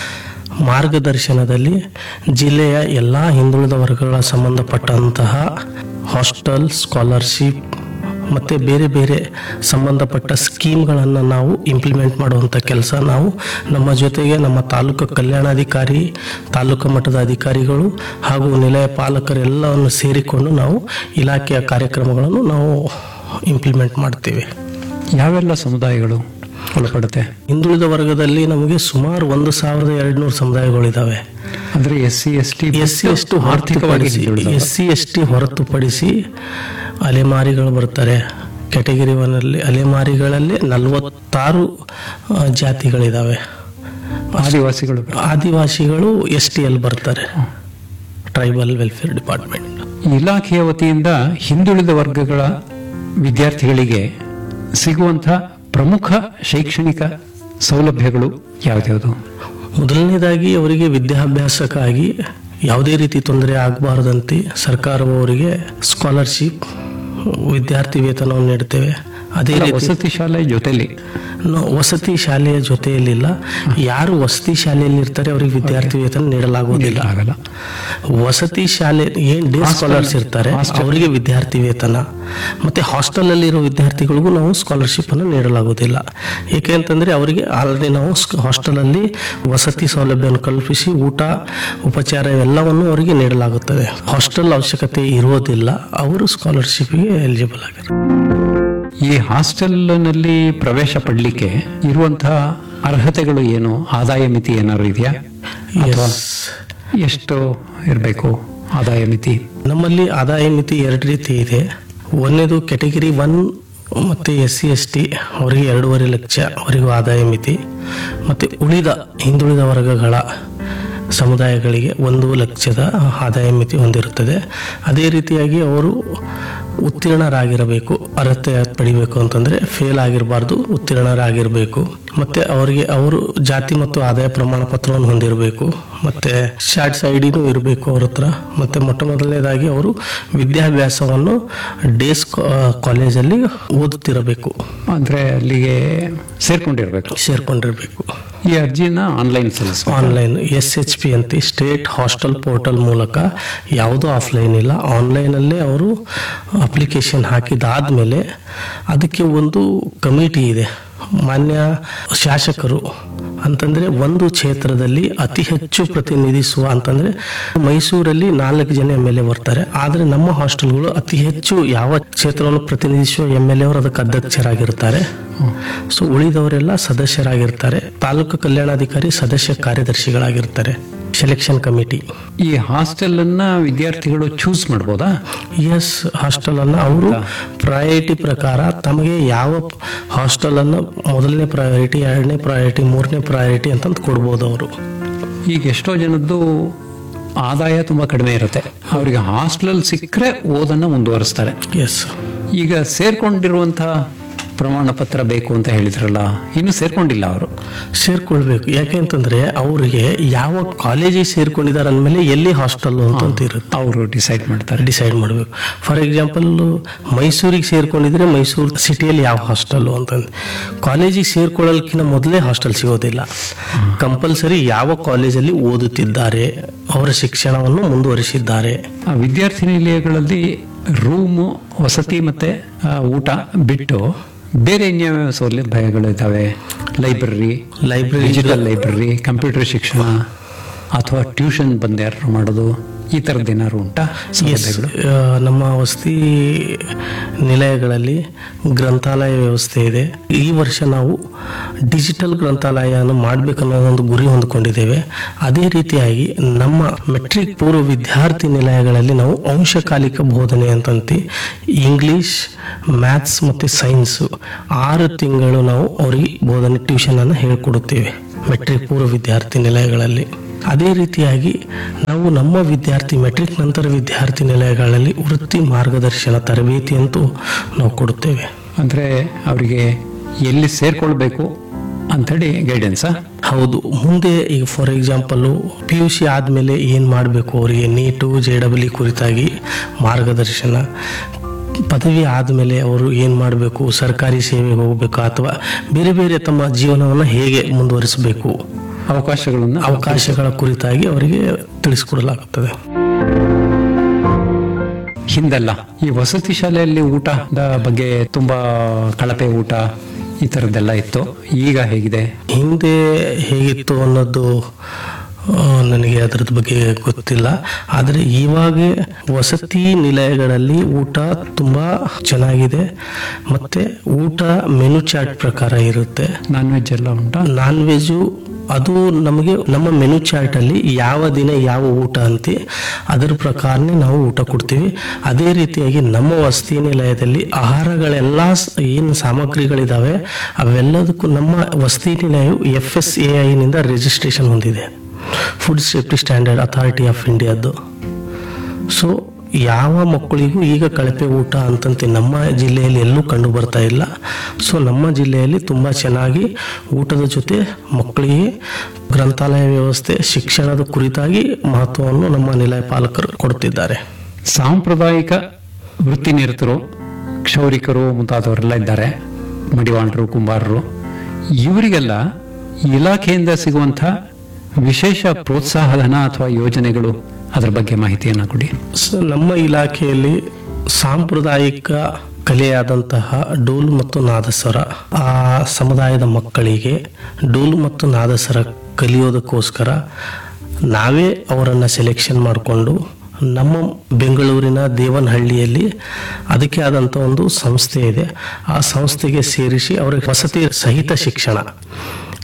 ಮಾರ್ಗದರ್ಶನದಲ್ಲಿ ಜಿಲ್ಲೆಯ ಎಲ್ಲ ಹಿಂದುಳಿದ ವರ್ಗಗಳ ಸಂಬಂಧಪಟ್ಟಂತಹ ಹಾಸ್ಟೆಲ್ ಸ್ಕಾಲರ್ಶಿಪ್ ಮತ್ತು ಬೇರೆ ಬೇರೆ ಸಂಬಂಧಪಟ್ಟ ಸ್ಕೀಮ್ಗಳನ್ನು ನಾವು ಇಂಪ್ಲಿಮೆಂಟ್ ಮಾಡುವಂಥ ಕೆಲಸ ನಾವು ನಮ್ಮ ಜೊತೆಗೆ ನಮ್ಮ ತಾಲೂಕು ಕಲ್ಯಾಣಾಧಿಕಾರಿ ತಾಲೂಕು ಮಟ್ಟದ ಅಧಿಕಾರಿಗಳು ಹಾಗೂ ನಿಲಯ ಪಾಲಕರೆಲ್ಲವನ್ನು ಸೇರಿಕೊಂಡು ನಾವು ಇಲಾಖೆಯ ಕಾರ್ಯಕ್ರಮಗಳನ್ನು ನಾವು ಇಂಪ್ಲಿಮೆಂಟ್ ಮಾಡ್ತೇವೆ ಯಾವೆಲ್ಲ ಸಮುದಾಯಗಳು ಒಳಪಡುತ್ತೆ ಹಿಂದುಳಿದ ವರ್ಗದಲ್ಲಿ ನಮಗೆ ಸುಮಾರು ಒಂದು ಸಾವಿರದ ಎರಡುನೂರು ಸಮುದಾಯಗಳಿದ್ದಾವೆ ಅಂದ್ರೆ S C S T S C S T ಹೊರತುಪಡಿಸಿ ಎಸ್ ಸಿ ಎಸ್ ಟಿ ಹೊರತುಪಡಿಸಿ ಅಲೆಮಾರಿಗಳು ಬರ್ತಾರೆ ಕೆಟಗರಿ ಒನ್ನಲ್ಲಿ ಅಲೆಮಾರಿಗಳಲ್ಲಿ ನಲವತ್ತಾರು ಆ, ಜಾತಿಗಳಿದ್ದಾವೆ ಆದಿವಾಸಿಗಳು ಆದಿವಾಸಿಗಳು ಎಸ್ ಟಿ ಎಲ್ ಬರ್ತಾರೆ ಟ್ರೈಬಲ್ ವೆಲ್ಫೇರ್ ಡಿಪಾರ್ಟ್ಮೆಂಟ್ ಇಲಾಖೆಯ ವತಿಯಿಂದ ಹಿಂದುಳಿದ ವರ್ಗಗಳ ವಿದ್ಯಾರ್ಥಿಗಳಿಗೆ ಸಿಗುವಂಥ ಪ್ರಮುಖ ಶೈಕ್ಷಣಿಕ ಸೌಲಭ್ಯಗಳು ಯಾವ್ದ್ಯಾವುದು ಮೊದಲನೇದಾಗಿ ಅವರಿಗೆ ವಿದ್ಯಾಭ್ಯಾಸಕ್ಕಾಗಿ ಯಾವುದೇ ರೀತಿ ತೊಂದರೆ ಆಗಬಾರದಂತೆ ಸರ್ಕಾರವು ಅವರಿಗೆ ಸ್ಕಾಲರ್ಶಿಪ್ ವಿದ್ಯಾರ್ಥಿ ವೇತನವನ್ನು ನೀಡ್ತೇವೆ ಅದೇ ರೀತಿ ವಸತಿ ಶಾಲೆ ಜೊತೆಲಿ ನಾವು ವಸತಿ ಶಾಲೆಯ ಜೊತೆಯಲ್ಲಿಲ್ಲ ಯಾರು ವಸತಿ ಶಾಲೆಯಲ್ಲಿ ಇರ್ತಾರೆ ಅವರಿಗೆ ವಿದ್ಯಾರ್ಥಿ ವೇತನ ನೀಡಲಾಗುವುದಿಲ್ಲ ಆಗಲ್ಲ ವಸತಿ ಶಾಲೆ ಏನ್ ಡೇ ಸ್ಕಾಲರ್ಸ್ ಇರ್ತಾರೆ ಅವರಿಗೆ ವಿದ್ಯಾರ್ಥಿ ವೇತನ ಮತ್ತೆ ಹಾಸ್ಟೆಲ್ ಅಲ್ಲಿ ಇರೋ ವಿದ್ಯಾರ್ಥಿಗಳಿಗೂ ನಾವು ಸ್ಕಾಲರ್ಶಿಪ್ ಅನ್ನು ನೀಡಲಾಗುವುದಿಲ್ಲ ಏಕೆ ಅಂತಂದ್ರೆ ಅವರಿಗೆ ಆಲ್ರೆಡಿ ನಾವು ಹಾಸ್ಟೆಲ್ ಅಲ್ಲಿ ವಸತಿ ಸೌಲಭ್ಯವನ್ನು ಕಲ್ಪಿಸಿ ಊಟ ಉಪಚಾರ ಇವೆಲ್ಲವನ್ನು ಅವರಿಗೆ ನೀಡಲಾಗುತ್ತದೆ ಹಾಸ್ಟೆಲ್ ಅವಶ್ಯಕತೆ ಇರುವುದಿಲ್ಲ ಅವರು ಸ್ಕಾಲರ್ಶಿಪ್ಗೆ ಎಲಿಜಿಬಲ್ ಆಗಿರ್ತಾರೆ ಈ ಹಾಸ್ಟೆಲ್ನಲ್ಲಿ ಪ್ರವೇಶ ಪಡಲಿಕ್ಕೆ ಇರುವಂತಹ ಅರ್ಹತೆಗಳು ಏನು ಆದಾಯ ಮಿತಿ ಏನಾದ್ರು ಇದೆಯಾ ಅಥವಾ Yes. ಎಷ್ಟು ಇರಬೇಕು ಆದಾಯ ಮಿತಿ ನಮ್ಮಲ್ಲಿ ಆದಾಯ ಮಿತಿ ಎರಡು ರೀತಿ ಇದೆ ಒಂದನೇದು ಕೆಟಗರಿ ಒನ್ ಮತ್ತು ಎಸ್ ಸಿ ಎಸ್ ಟಿ ಅವರಿಗೆ ಎರಡೂವರೆ ಲಕ್ಷ ಅವರಿಗೂ ಆದಾಯ ಮಿತಿ ಮತ್ತು ಉಳಿದ ಹಿಂದುಳಿದ ವರ್ಗಗಳ ಸಮುದಾಯಗಳಿಗೆ ಒಂದು ಲಕ್ಷದ ಆದಾಯ ಮಿತಿ ಹೊಂದಿರುತ್ತದೆ ಅದೇ ರೀತಿಯಾಗಿ ಅವರು ಉತ್ತೀರ್ಣರಾಗಿರಬೇಕು ಅರ್ಹತೆ ಪಡಿಬೇಕು ಅಂತಂದರೆ ಫೇಲ್ ಆಗಿರಬಾರ್ದು ಉತ್ತೀರ್ಣರಾಗಿರಬೇಕು ಮತ್ತು ಅವರಿಗೆ ಅವರು ಜಾತಿ ಮತ್ತು ಆದಾಯ ಪ್ರಮಾಣ ಪತ್ರವನ್ನು ಹೊಂದಿರಬೇಕು ಮತ್ತು ಶಾರ್ಟ್ಸ್ ಐ ಡಿನೂ ಇರಬೇಕು ಅವ್ರ ಹತ್ರ ಮತ್ತು ಮೊಟ್ಟ ಮೊದಲನೇದಾಗಿ ಅವರು ವಿದ್ಯಾಭ್ಯಾಸವನ್ನು ಡೇಸ್ ಕಾಲೇಜಲ್ಲಿ ಓದುತ್ತಿರಬೇಕು ಅಂದ್ರೆ ಅಲ್ಲಿಗೆ ಸೇರ್ಕೊಂಡಿರ್ಬೇಕು ಸೇರ್ಕೊಂಡಿರಬೇಕು ಈ ಅರ್ಜಿನ ಆನ್ಲೈನ್ ಸಲ್ಲಿಸಬೇಕು ಆನ್ಲೈನ್ ಎಸ್ ಎಚ್ ಪಿ ಅಂತ ಸ್ಟೇಟ್ ಹಾಸ್ಟೆಲ್ ಪೋರ್ಟಲ್ ಮೂಲಕ ಯಾವುದೂ ಆಫ್ಲೈನ್ ಇಲ್ಲ ಆನ್ಲೈನಲ್ಲೇ ಅವರು ಅಪ್ಲಿಕೇಶನ್ ಹಾಕಿದಾದ್ಮೇಲೆ ಅದಕ್ಕೆ ಒಂದು ಕಮಿಟಿ ಇದೆ ಮಾನ್ಯ ಶಾಸಕರು ಅಂತಂದ್ರೆ ಒಂದು ಕ್ಷೇತ್ರದಲ್ಲಿ ಅತಿ ಹೆಚ್ಚು ಪ್ರತಿನಿಧಿಸುವ ಅಂತಂದ್ರೆ ಮೈಸೂರಲ್ಲಿ ನಾಲ್ಕು ಜನ ಎಮ್ ಎಲ್ ಎ ಬರ್ತಾರೆ ಆದರೆ ನಮ್ಮ ಹಾಸ್ಟೆಲ್ಗಳು ಅತಿ ಹೆಚ್ಚು ಯಾವ ಕ್ಷೇತ್ರವನ್ನು ಪ್ರತಿನಿಧಿಸುವ ಎಮ್ ಎಲ್ ಎ ಅವರು ಅದಕ್ಕೆ ಅಧ್ಯಕ್ಷರಾಗಿರ್ತಾರೆ ಸೊ ಉಳಿದವರೆಲ್ಲ ಸದಸ್ಯರಾಗಿರ್ತಾರೆ ತಾಲೂಕು ಕಲ್ಯಾಣಾಧಿಕಾರಿ ಸದಸ್ಯ ಕಾರ್ಯದರ್ಶಿಗಳಾಗಿರ್ತಾರೆ ಸೆಲೆಕ್ಷನ್ ಕಮಿಟಿ ಈ ಹಾಸ್ಟೆಲ್ ಅನ್ನ ವಿದ್ಯಾರ್ಥಿಗಳು ಚೂಸ್ ಮಾಡ್ಬೋದಾ ಎಸ್ ಹಾಸ್ಟೆಲ್ ಅನ್ನ ಅವರು ಪ್ರಯಾರಿಟಿ ಪ್ರಕಾರ ತಮಗೆ ಯಾವ ಹಾಸ್ಟೆಲ್ ಅನ್ನು ಮೊದಲನೇ ಪ್ರಯಾರಿಟಿ ಎರಡನೇ ಪ್ರಯಾರಿಟಿ ಮೂರನೇ ಪ್ರಯಾರಿಟಿ ಅಂತಂದು ಕೊಡ್ಬೋದು ಅವರು ಈಗ ಎಷ್ಟೋ ಜನದ್ದು ಆದಾಯ ತುಂಬಾ ಕಡಿಮೆ ಇರುತ್ತೆ ಅವರಿಗೆ ಹಾಸ್ಟೆಲ್ ಸಿಕ್ಕರೆ ಓದನ್ನ ಮುಂದುವರಿಸ್ತಾರೆ ಎಸ್ ಈಗ ಸೇರ್ಕೊಂಡಿರುವಂತಹ ಪ್ರಮಾಣ ಪತ್ರ ಬೇಕು ಅಂತ ಹೇಳಿದ್ರಲ್ಲ ಇನ್ನು ಸೇರ್ಕೊಂಡಿಲ್ಲ ಅವರು ಸೇರ್ಕೊಳ್ಬೇಕು ಯಾಕೆ ಅಂತಂದ್ರೆ ಅವರಿಗೆ ಯಾವ ಕಾಲೇಜಿಗೆ ಸೇರ್ಕೊಂಡಿದ್ದಾರೆ ಅಂದಮೇಲೆ ಎಲ್ಲಿ ಹಾಸ್ಟೆಲ್ ಅಂತ ಇರುತ್ತೆ ಅವರು ಡಿಸೈಡ್ ಮಾಡ್ತಾರೆ ಡಿಸೈಡ್ ಮಾಡಬೇಕು ಫಾರ್ ಎಕ್ಸಾಂಪಲ್ ಮೈಸೂರಿಗೆ ಸೇರ್ಕೊಂಡಿದ್ರೆ ಮೈಸೂರು ಸಿಟಿಯಲ್ಲಿ ಯಾವ ಹಾಸ್ಟೆಲ್ಲು ಅಂತಂದು ಕಾಲೇಜಿಗೆ ಸೇರ್ಕೊಳ್ಳೋಕ್ಕಿಂತ ಮೊದಲೇ ಹಾಸ್ಟೆಲ್ ಸಿಗೋದಿಲ್ಲ ಕಂಪಲ್ಸರಿ ಯಾವ ಕಾಲೇಜಲ್ಲಿ ಓದುತ್ತಿದ್ದಾರೆ ಅವರ ಶಿಕ್ಷಣವನ್ನು ಮುಂದುವರಿಸಿದ್ದಾರೆ ಆ ವಿದ್ಯಾರ್ಥಿ ನಿಲಯಗಳಲ್ಲಿ ರೂಮು ವಸತಿ ಮತ್ತೆ ಆ, ಊಟ ಬಿಟ್ಟು ಬೇರೆ ಇನ್ಯಾವ ಸೌಲಭ್ಯಗಳಿದ್ದಾವೆ library library digital library computer ಶಿಕ್ಷಣ ಅಥವಾ ಟ್ಯೂಷನ್ ಬಂದು ಯಾರು ಮಾಡೋದು ಈ ಥರದ್ದು ಏನಾದ್ರು ಉಂಟಾ ಎಸ್ ಸೌಲಭ್ಯಗಳು ನಮ್ಮ ವಸತಿ ನಿಲಯಗಳಲ್ಲಿ ಗ್ರಂಥಾಲಯ ವ್ಯವಸ್ಥೆ ಇದೆ ಈ ವರ್ಷ ನಾವು ಡಿಜಿಟಲ್ ಗ್ರಂಥಾಲಯನ ಮಾಡಬೇಕನ್ನೋ ಒಂದು ಗುರಿ ಹೊಂದಿಕೊಂಡಿದ್ದೇವೆ ಅದೇ ರೀತಿಯಾಗಿ ನಮ್ಮ ಮೆಟ್ರಿಕ್ ಪೂರ್ವ ವಿದ್ಯಾರ್ಥಿ ನಿಲಯಗಳಲ್ಲಿ ನಾವು ಅಂಶಕಾಲಿಕ ಬೋಧನೆ ಅಂತಂತಿ ಇಂಗ್ಲಿಷ್ ಮ್ಯಾಥ್ಸ್ ಮತ್ತು ಸೈನ್ಸು ಆರು ತಿಂಗಳು ನಾವು ಅವರಿಗೆ ಬೋಧನೆ ಟ್ಯೂಷನ್ ಅನ್ನು ಹೇಳ್ಕೊಡುತ್ತೇವೆ ಮೆಟ್ರಿಕ್ ಪೂರ್ವ ವಿದ್ಯಾರ್ಥಿ ನಿಲಯಗಳಲ್ಲಿ ಅದೇ ರೀತಿಯಾಗಿ ನಾವು ನಮ್ಮ ವಿದ್ಯಾರ್ಥಿ ಮೆಟ್ರಿಕ್ ನಂತರ ವಿದ್ಯಾರ್ಥಿ ನಿಲಯಗಳಲ್ಲಿ ವೃತ್ತಿ ಮಾರ್ಗದರ್ಶನ ತರಬೇತಿ ಅಂತೂ ನಾವು ಕೊಡುತ್ತೇವೆ ಅಂದ್ರೆ ಅವರಿಗೆ ಎಲ್ಲಿ ಸೇರ್ಕೊಳ್ಬೇಕು ಅಂತೇಳಿ ಗೈಡೆನ್ಸಾ ಹೌದು ಮುಂದೆ ಈಗ for example P U C ಆದಮೇಲೆ ಏನು ಮಾಡಬೇಕು ಅವರಿಗೆ ನೀಟು ಜೆ ಡಬಲ್ ಇ ಕುರಿತಾಗಿ ಮಾರ್ಗದರ್ಶನ ಪದವಿ ಆದಮೇಲೆ ಅವರು ಏನು ಮಾಡಬೇಕು ಸರ್ಕಾರಿ ಸೇವೆಗೆ ಹೋಗಬೇಕು ಅಥವಾ ಬೇರೆ ಬೇರೆ ತಮ್ಮ ಜೀವನವನ್ನು ಹೇಗೆ ಮುಂದುವರಿಸಬೇಕು ಅವಕಾಶಗಳನ್ನು ಅವಕಾಶಗಳ ಕುರಿತಾಗಿ ಅವರಿಗೆ ತಿಳಿಸಿಕೊಡಲಾಗುತ್ತದೆ ಹಿಂದೆಲ್ಲ ಈ ವಸತಿ ಶಾಲೆಯಲ್ಲಿ ಊಟದ ಬಗ್ಗೆ ತುಂಬಾ ಕಳಪೆ ಊಟ ಈ ಥರದ್ದೆಲ್ಲ ಇತ್ತು ಈಗ ಹೇಗಿದೆ ಹಿಂದೆ ಹೇಗಿತ್ತು ಅನ್ನೋದು ಆ, ನನಗೆ ಅದರದ ಬಗ್ಗೆ ಗೊತ್ತಿಲ್ಲ ಆದರೆ ಇವಾಗ ವಸತಿ ನಿಲಯಗಳಲ್ಲಿ ಊಟ ತುಂಬ ಚೆನ್ನಾಗಿದೆ ಮತ್ತು ಊಟ ಮೆನು ಚಾರ್ಟ್ ಪ್ರಕಾರ ಇರುತ್ತೆ ನಾನ್ ವೆಜ್ ಎಲ್ಲ ಉಂಟಾ ನಾನ್ ವೆಜ್ಜು ಅದು ನಮಗೆ ನಮ್ಮ ಮೆನು ಚಾರ್ಟಲ್ಲಿ ಯಾವ ದಿನ ಯಾವ ಊಟ ಅಂತೆ ಅದರ ಪ್ರಕಾರನೇ ನಾವು ಊಟ ಕೊಡ್ತೀವಿ ಅದೇ ರೀತಿಯಾಗಿ ನಮ್ಮ ವಸತಿ ನಿಲಯದಲ್ಲಿ ಆಹಾರಗಳೆಲ್ಲ ಏನು ಸಾಮಗ್ರಿಗಳಿದಾವೆ ಅವೆಲ್ಲದಕ್ಕೂ ನಮ್ಮ ವಸತಿ ನಿಲಯವು ಎಫ್ ಎಸ್ ಎ ಐನಿಂದ ರಿಜಿಸ್ಟ್ರೇಷನ್ ಹೊಂದಿದೆ food safety standard authority of ಇಂಡಿಯಾದ್ದು ಸೊ ಯಾವ ಮಕ್ಕಳಿಗೂ ಈಗ ಕಳಪೆ ಊಟ ಅಂತಂತೆ ನಮ್ಮ ಜಿಲ್ಲೆಯಲ್ಲಿ ಎಲ್ಲೂ ಕಂಡು ಬರ್ತಾ ಇಲ್ಲ ಸೊ ನಮ್ಮ ಜಿಲ್ಲೆಯಲ್ಲಿ ತುಂಬ ಚೆನ್ನಾಗಿ ಊಟದ ಜೊತೆ ಮಕ್ಕಳಿಗೆ ಗ್ರಂಥಾಲಯ ವ್ಯವಸ್ಥೆ ಶಿಕ್ಷಣದ ಕುರಿತಾಗಿ ಮಹತ್ವವನ್ನು ನಮ್ಮ ನಿಲಯ ಪಾಲಕರು ಕೊಡುತ್ತಿದ್ದಾರೆ ಸಾಂಪ್ರದಾಯಿಕ ವೃತ್ತಿ ನಿರತರು ಕ್ಷೌರಿಕರು ಮುಂತಾದವರೆಲ್ಲ ಇದ್ದಾರೆ ಮಡಿವಾಣರು ಕುಂಬಾರರು ಇವರಿಗೆಲ್ಲ ಇಲಾಖೆಯಿಂದ ಸಿಗುವಂಥ ವಿಶೇಷ ಪ್ರೋತ್ಸಾಹಧನ ಅಥವಾ ಯೋಜನೆಗಳು ಅದರ ಬಗ್ಗೆ ಮಾಹಿತಿಯನ್ನು ಕೊಡಿ ಸ- ನಮ್ಮ ಇಲಾಖೆಯಲ್ಲಿ ಸಾಂಪ್ರದಾಯಿಕ ಕಲೆಯಾದಂತಹ ಡೋಲು ಮತ್ತು ನಾದಸ್ವರ ಆ ಸಮುದಾಯದ ಮಕ್ಕಳಿಗೆ ಡೋಲು ಮತ್ತು ನಾದಸ್ವರ ಕಲಿಯೋದಕ್ಕೋಸ್ಕರ ನಾವೇ ಅವರನ್ನು ಸೆಲೆಕ್ಷನ್ ಮಾಡಿಕೊಂಡು ನಮ್ಮ ಬೆಂಗಳೂರಿನ ದೇವನಹಳ್ಳಿಯಲ್ಲಿ ಅದಕ್ಕೆ ಆದಂಥ ಒಂದು ಸಂಸ್ಥೆ ಇದೆ ಆ ಸಂಸ್ಥೆಗೆ ಸೇರಿಸಿ ಅವರಿಗೆ ವಸತಿ ಸಹಿತ ಶಿಕ್ಷಣ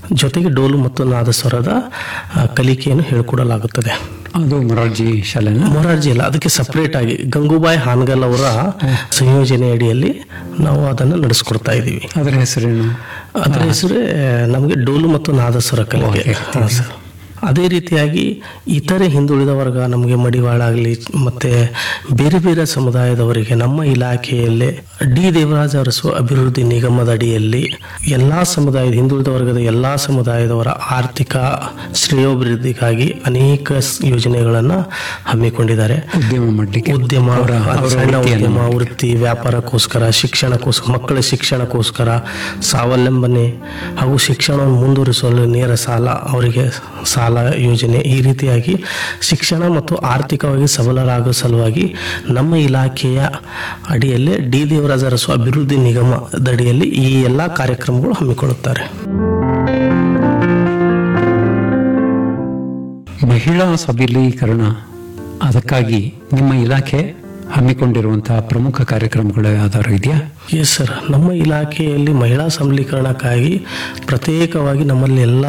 ಜೊತೆಗೆ ಡೋಲು ಮತ್ತು ನಾದಸ್ವರದ ಆ, ಕಲಿಕೆಯನ್ನು ಹೇಳಿಕೊಡಲಾಗುತ್ತದೆ ಅದು ಮೊರಾರ್ಜಿ ಶಾಲೆನ ಮೊರಾರ್ಜಿ ಇಲ್ಲ ಅದಕ್ಕೆ ಸಪರೇಟ್ ಆಗಿ ಗಂಗೂಬಾಯಿ ಹಾನ್ಗಲ್ ಅವರ ಸಂಯೋಜನೆ ಅಡಿಯಲ್ಲಿ ನಾವು ಅದನ್ನು ನಡೆಸ್ಕೊಡ್ತಾ ಇದ್ದೀವಿ ಅದರ ಹೆಸರೇನು ಅದರ ಹೆಸರೇ ನಮಗೆ ಡೋಲು ಮತ್ತು ನಾದಸ್ವರ ಕಲಿಕೆ ಓಕೆ. ಹಾ, ಸರ್. ಅದೇ ರೀತಿಯಾಗಿ ಇತರೆ ಹಿಂದುಳಿದ ವರ್ಗ ನಮಗೆ ಮಡಿವಾಳ ಆಗಲಿ ಮತ್ತೆ ಬೇರೆ ಬೇರೆ ಸಮುದಾಯದವರಿಗೆ ನಮ್ಮ ಇಲಾಖೆಯಲ್ಲೇ ಡಿ ದೇವರಾಜ ಅರಸು ಅಭಿವೃದ್ಧಿ ನಿಗಮದ ಅಡಿಯಲ್ಲಿ ಎಲ್ಲಾ ಸಮುದಾಯದ ಹಿಂದುಳಿದ ವರ್ಗದ ಎಲ್ಲಾ ಸಮುದಾಯದವರ ಆರ್ಥಿಕ ಶ್ರೇಯೋಭಿವೃದ್ಧಿಗಾಗಿ ಅನೇಕ ಸ್- ಯೋಜನೆಗಳನ್ನ ಹಮ್ಮಿಕೊಂಡಿದ್ದಾರೆ ಉದ್ಯಮ ಮಾಡಲಿಕ್ಕೆ ಉದ್ಯಮ ಅವರ ಅವರ ಸಣ್ಣ ವೃತ್ತಿಯನ್ನು ಉದ್ಯಮ ವೃತ್ತಿ ವ್ಯಾಪಾರಕ್ಕೋಸ್ಕರ ಶಿಕ್ಷಣಕ್ಕೋಸ್ಕರ ಮಕ್ಕಳ ಶಿಕ್ಷಣಕ್ಕೋಸ್ಕರ ಸ್ವಾವಲಂಬನೆ ಹಾಗೂ ಶಿಕ್ಷಣವನ್ನು ಮುಂದುವರಿಸಲು ನೇರ ಸಾಲ ಅವರಿಗೆ ಸಾಲ ಯೋಜನೆ ಈ ರೀತಿಯಾಗಿ ಶಿಕ್ಷಣ ಮತ್ತು ಆರ್ಥಿಕವಾಗಿ ಸಬಲರಾಗುವ ಸಲುವಾಗಿ ನಮ್ಮ ಇಲಾಖೆಯ ಅಡಿಯಲ್ಲೇ ಡಿ ದೇವರಾಜ ಅರಸು ಅಭಿವೃದ್ಧಿ ನಿಗಮದ ಅಡಿಯಲ್ಲಿ ಈ ಎಲ್ಲ ಕಾರ್ಯಕ್ರಮಗಳು ಹಮ್ಮಿಕೊಳ್ಳುತ್ತಾರೆ ಮಹಿಳಾ ಸಬಲೀಕರಣ ಅದಕ್ಕಾಗಿ ನಿಮ್ಮ ಇಲಾಖೆ ಹಮ್ಮಿಕೊಂಡಿರುವಂತಹ ಪ್ರಮುಖ ಕಾರ್ಯಕ್ರಮಗಳು ಯಾವ್ದಾದ್ರು ಇದೆಯಾ ಎಸ್ ಸರ್ ನಮ್ಮ ಇಲಾಖೆಯಲ್ಲಿ ಮಹಿಳಾ ಸಬಲೀಕರಣಕ್ಕಾಗಿ ಪ್ರತ್ಯೇಕವಾಗಿ ನಮ್ಮಲ್ಲಿ ಎಲ್ಲ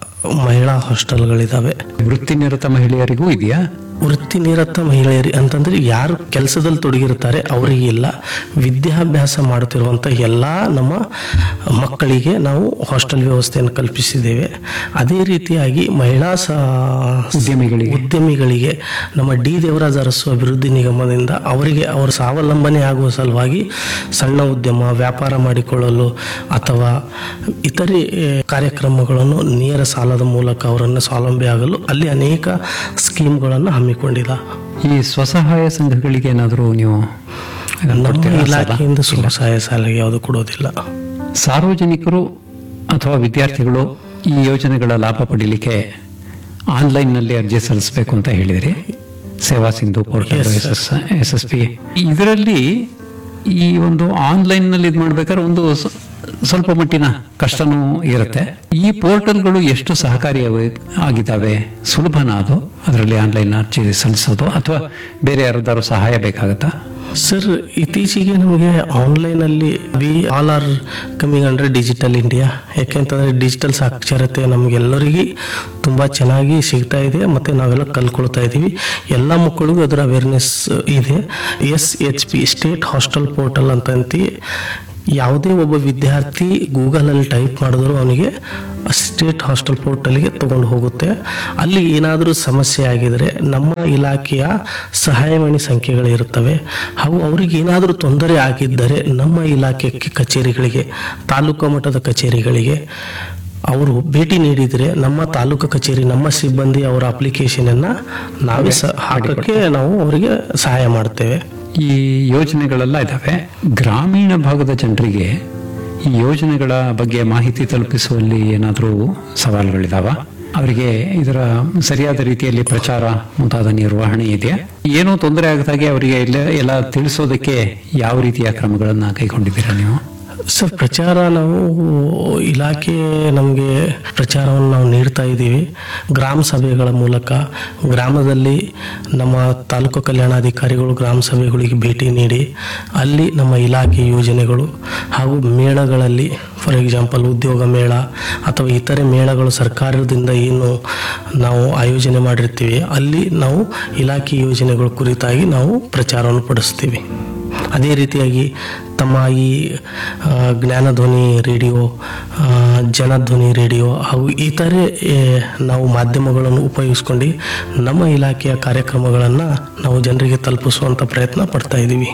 ಮಹಿಳಾ ಹಾಸ್ಟೆಲ್ಗಳಿದ್ದಾವೆ ವೃತ್ತಿ ನಿರತ ಮಹಿಳೆಯರಿಗೂ ಇದೆಯಾ ವೃತ್ತಿ ನಿರತ ಮಹಿಳೆಯರಿ ಅಂತಂದ್ರೆ ಯಾರು ಕೆಲಸದಲ್ಲಿ ತೊಡಗಿರ್ತಾರೆ ಅವರಿಗೆ ಇಲ್ಲ ವಿದ್ಯಾಭ್ಯಾಸ ಮಾಡುತ್ತಿರುವಂತ ಎಲ್ಲ ನಮ್ಮ ಮಕ್ಕಳಿಗೆ ನಾವು ಹಾಸ್ಟೆಲ್ ವ್ಯವಸ್ಥೆಯನ್ನು ಕಲ್ಪಿಸಿದ್ದೇವೆ ಅದೇ ರೀತಿಯಾಗಿ ಮಹಿಳಾ ಸ- ಉದ್ಯಮಿಗಳಿಗೆ. ಉದ್ಯಮಿಗಳಿಗೆ ನಮ್ಮ ಡಿ ದೇವರಾಜ ಅರಸು ಅಭಿವೃದ್ಧಿ ನಿಗಮದಿಂದ ಅವರಿಗೆ ಅವರ ಸ್ವಾವಲಂಬನೆ ಆಗುವ ಸಲುವಾಗಿ ಸಣ್ಣ ಉದ್ಯಮ ವ್ಯಾಪಾರ ಮಾಡಿಕೊಳ್ಳಲು ಅಥವಾ ಇತರೆ ಆ, ಕಾರ್ಯಕ್ರಮಗಳನ್ನು ನೇರ ಸಾಲದ ಮೂಲಕ ಅವರನ್ನು ಸ್ವಾವಲಂಬಿ ಆಗಲು ಅಲ್ಲಿ ಅನೇಕ ಸ್ಕೀಮ್ಗಳನ್ನು ಹಮ್ಮಿಕೊಂಡಿದ ಈ ಸ್ವಸಹಾಯ ಸಂಘಗಳಿಗೆ ಏನಾದರೂ ನೀವು ಇದನ್ನ ನಮ್ಮ ಕೊಡ್ತೀರಾ ಸಾಲ? ಇಲಾಖೆಯಿಂದ ಸ್ವಸಹಾಯ ಸಾಲಿಗೆ ಯಾವುದು ಕೊಡೋದಿಲ್ಲ ಸಾರ್ವಜನಿಕರು ಅಥವಾ ವಿದ್ಯಾರ್ಥಿಗಳು ಈ ಯೋಜನೆಗಳ ಲಾಭ ಪಡೀಲಿಕ್ಕೆ ಆನ್ಲೈನ್ನಲ್ಲಿ ಅರ್ಜಿ ಸಲ್ಲಿಸಬೇಕು ಅಂತ ಹೇಳಿದಿರಿ Seva Sindhu portal Yes, S S S S P ಇದರಲ್ಲಿ ಈ ಒಂದು ಆನ್ಲೈನ್ನಲ್ಲಿ ಇದು ಮಾಡ್ಬೇಕಾದ್ರೆ ಒಂದು ಸ- ಸ್ವಲ್ಪ ಮಟ್ಟಿನ ಕಷ್ಟನೂ ಇರುತ್ತೆ ಈ ಪೋರ್ಟಲ್ಗಳು ಎಷ್ಟು ಸಹಕಾರಿ ಆಗಿದ್ದಾವೆ ಸುಲಭನ ಅದು ಅದರಲ್ಲಿ ಆನ್ಲೈನ್ ಅರ್ಜಿ ಸಲ್ಲಿಸೋದು ಅಥವಾ ಬೇರೆ ಯಾರದಾರು ಸಹಾಯ ಬೇಕಾಗತ್ತಾ ಸರ್ ಇತ್ತೀಚೆಗೆ ನಮಗೆ ಆನ್ಲೈನ್ ಅಲ್ಲಿ ವಿ ಆಲ್ ಆರ್ ಕಮಿಂಗ್ ಅಂದ್ರೆ ಡಿಜಿಟಲ್ ಇಂಡಿಯಾ ಯಾಕೆಂತಂದ್ರೆ ಡಿಜಿಟಲ್ ಸಾಕ್ಷರತೆ ನಮಗೆಲ್ಲರಿಗೆ ತುಂಬಾ ಚೆನ್ನಾಗಿ ಸಿಗ್ತಾ ಇದೆ ಮತ್ತೆ ನಾವೆಲ್ಲ ಕಲ್ಕೊಳ್ತಾ ಇದ್ದೀವಿ ಎಲ್ಲ ಮಕ್ಕಳಿಗೂ ಅದರ ಅವೇರ್ನೆಸ್ ಇದೆ S H P state hostel portal ಅಂತಂತಿ ಯಾವುದೇ ಒಬ್ಬ ವಿದ್ಯಾರ್ಥಿ ಗೂಗಲಲ್ಲಿ ಟೈಪ್ ಮಾಡಿದ್ರು ಅವನಿಗೆ ಸ್ಟೇಟ್ ಹಾಸ್ಟೆಲ್ ಪೋರ್ಟಲ್ಗೆ ತಗೊಂಡು ಹೋಗುತ್ತೆ ಅಲ್ಲಿ ಏನಾದರೂ ಸಮಸ್ಯೆ ಆಗಿದರೆ ನಮ್ಮ ಇಲಾಖೆಯ ಸಹಾಯವಾಣಿ ಸಂಖ್ಯೆಗಳು ಇರುತ್ತವೆ ಹಾಗೂ ಅವರಿಗೆ ಏನಾದರೂ ತೊಂದರೆ ಆಗಿದ್ದರೆ ನಮ್ಮ ಇಲಾಖೆ ಕಚೇರಿಗಳಿಗೆ ತಾಲೂಕು ಮಟ್ಟದ ಕಚೇರಿಗಳಿಗೆ ಅವರು ಭೇಟಿ ನೀಡಿದರೆ ನಮ್ಮ ತಾಲೂಕು ಕಚೇರಿ ನಮ್ಮ ಸಿಬ್ಬಂದಿ ಅವರ ಅಪ್ಲಿಕೇಶನ್ ಅನ್ನ ನಾವೇ ಸ ಹಾಕಕ್ಕೆ ನಾವು ಅವರಿಗೆ ಸಹಾಯ ಮಾಡ್ತೇವೆ ಈ ಯೋಜನೆಗಳೆಲ್ಲ ಇದ್ದಾವೆ ಗ್ರಾಮೀಣ ಭಾಗದ ಜನರಿಗೆ ಈ ಯೋಜನೆಗಳ ಬಗ್ಗೆ ಮಾಹಿತಿ ತಲುಪಿಸುವಲ್ಲಿ ಏನಾದರೂ ಸವಾಲುಗಳಿದಾವ ಅವರಿಗೆ ಇದರ ಸರಿಯಾದ ರೀತಿಯಲ್ಲಿ ಪ್ರಚಾರ ಮುಂತಾದ ನಿರ್ವಹಣೆ ಇದೆಯಾ ಏನೋ ತೊಂದರೆ ಆಗದಾಗೆ ಅವರಿಗೆ ಎಲ್ಲ ಎಲ್ಲ ತಿಳಿಸೋದಕ್ಕೆ ಯಾವ ರೀತಿಯ ಕ್ರಮಗಳನ್ನ ಕೈಗೊಂಡಿದ್ದೀರಾ ನೀವು ಸರ್ ಪ್ರಚಾರ ನಾವು ಇಲಾಖೆ ನಮಗೆ ಪ್ರಚಾರವನ್ನು ನಾವು ನೀಡ್ತಾ ಇದ್ದೀವಿ ಗ್ರಾಮ ಸಭೆಗಳ ಮೂಲಕ ಗ್ರಾಮದಲ್ಲಿ ನಮ್ಮ ತಾಲೂಕು ಕಲ್ಯಾಣಾಧಿಕಾರಿಗಳು ಗ್ರಾಮ ಸಭೆಗಳಿಗೆ ಭೇಟಿ ನೀಡಿ ಅಲ್ಲಿ ನಮ್ಮ ಇಲಾಖೆ ಯೋಜನೆಗಳು ಹಾಗೂ ಮೇಳಗಳಲ್ಲಿ ಫಾರ್ ಎಕ್ಸಾಂಪಲ್ ಉದ್ಯೋಗ ಮೇಳ ಅಥವಾ ಇತರೆ ಮೇಳಗಳು ಸರ್ಕಾರದಿಂದ ಏನು ನಾವು ಆಯೋಜನೆ ಮಾಡಿರ್ತೀವಿ ಅಲ್ಲಿ ನಾವು ಇಲಾಖೆ ಯೋಜನೆಗಳ ಕುರಿತಾಗಿ ನಾವು ಪ್ರಚಾರವನ್ನು ಪಡಿಸ್ತೀವಿ ಅದೇ ರೀತಿಯಾಗಿ ತಮ್ಮ ಈ ಆ, ಜ್ಞಾನಧ್ವನಿ ರೇಡಿಯೋ ಆ, ಜನಧ್ವನಿ ರೇಡಿಯೋ ಹಾಗೂ ಇತರೆ ಏ, ನಾವು ಮಾಧ್ಯಮಗಳನ್ನು ಉಪಯೋಗಿಸ್ಕೊಂಡು ನಮ್ಮ ಇಲಾಖೆಯ ಕಾರ್ಯಕ್ರಮಗಳನ್ನು ನಾವು ಜನರಿಗೆ ತಲುಪಿಸುವಂಥ ಪ್ರಯತ್ನ ಪಡ್ತಾ ಇದ್ದೀವಿ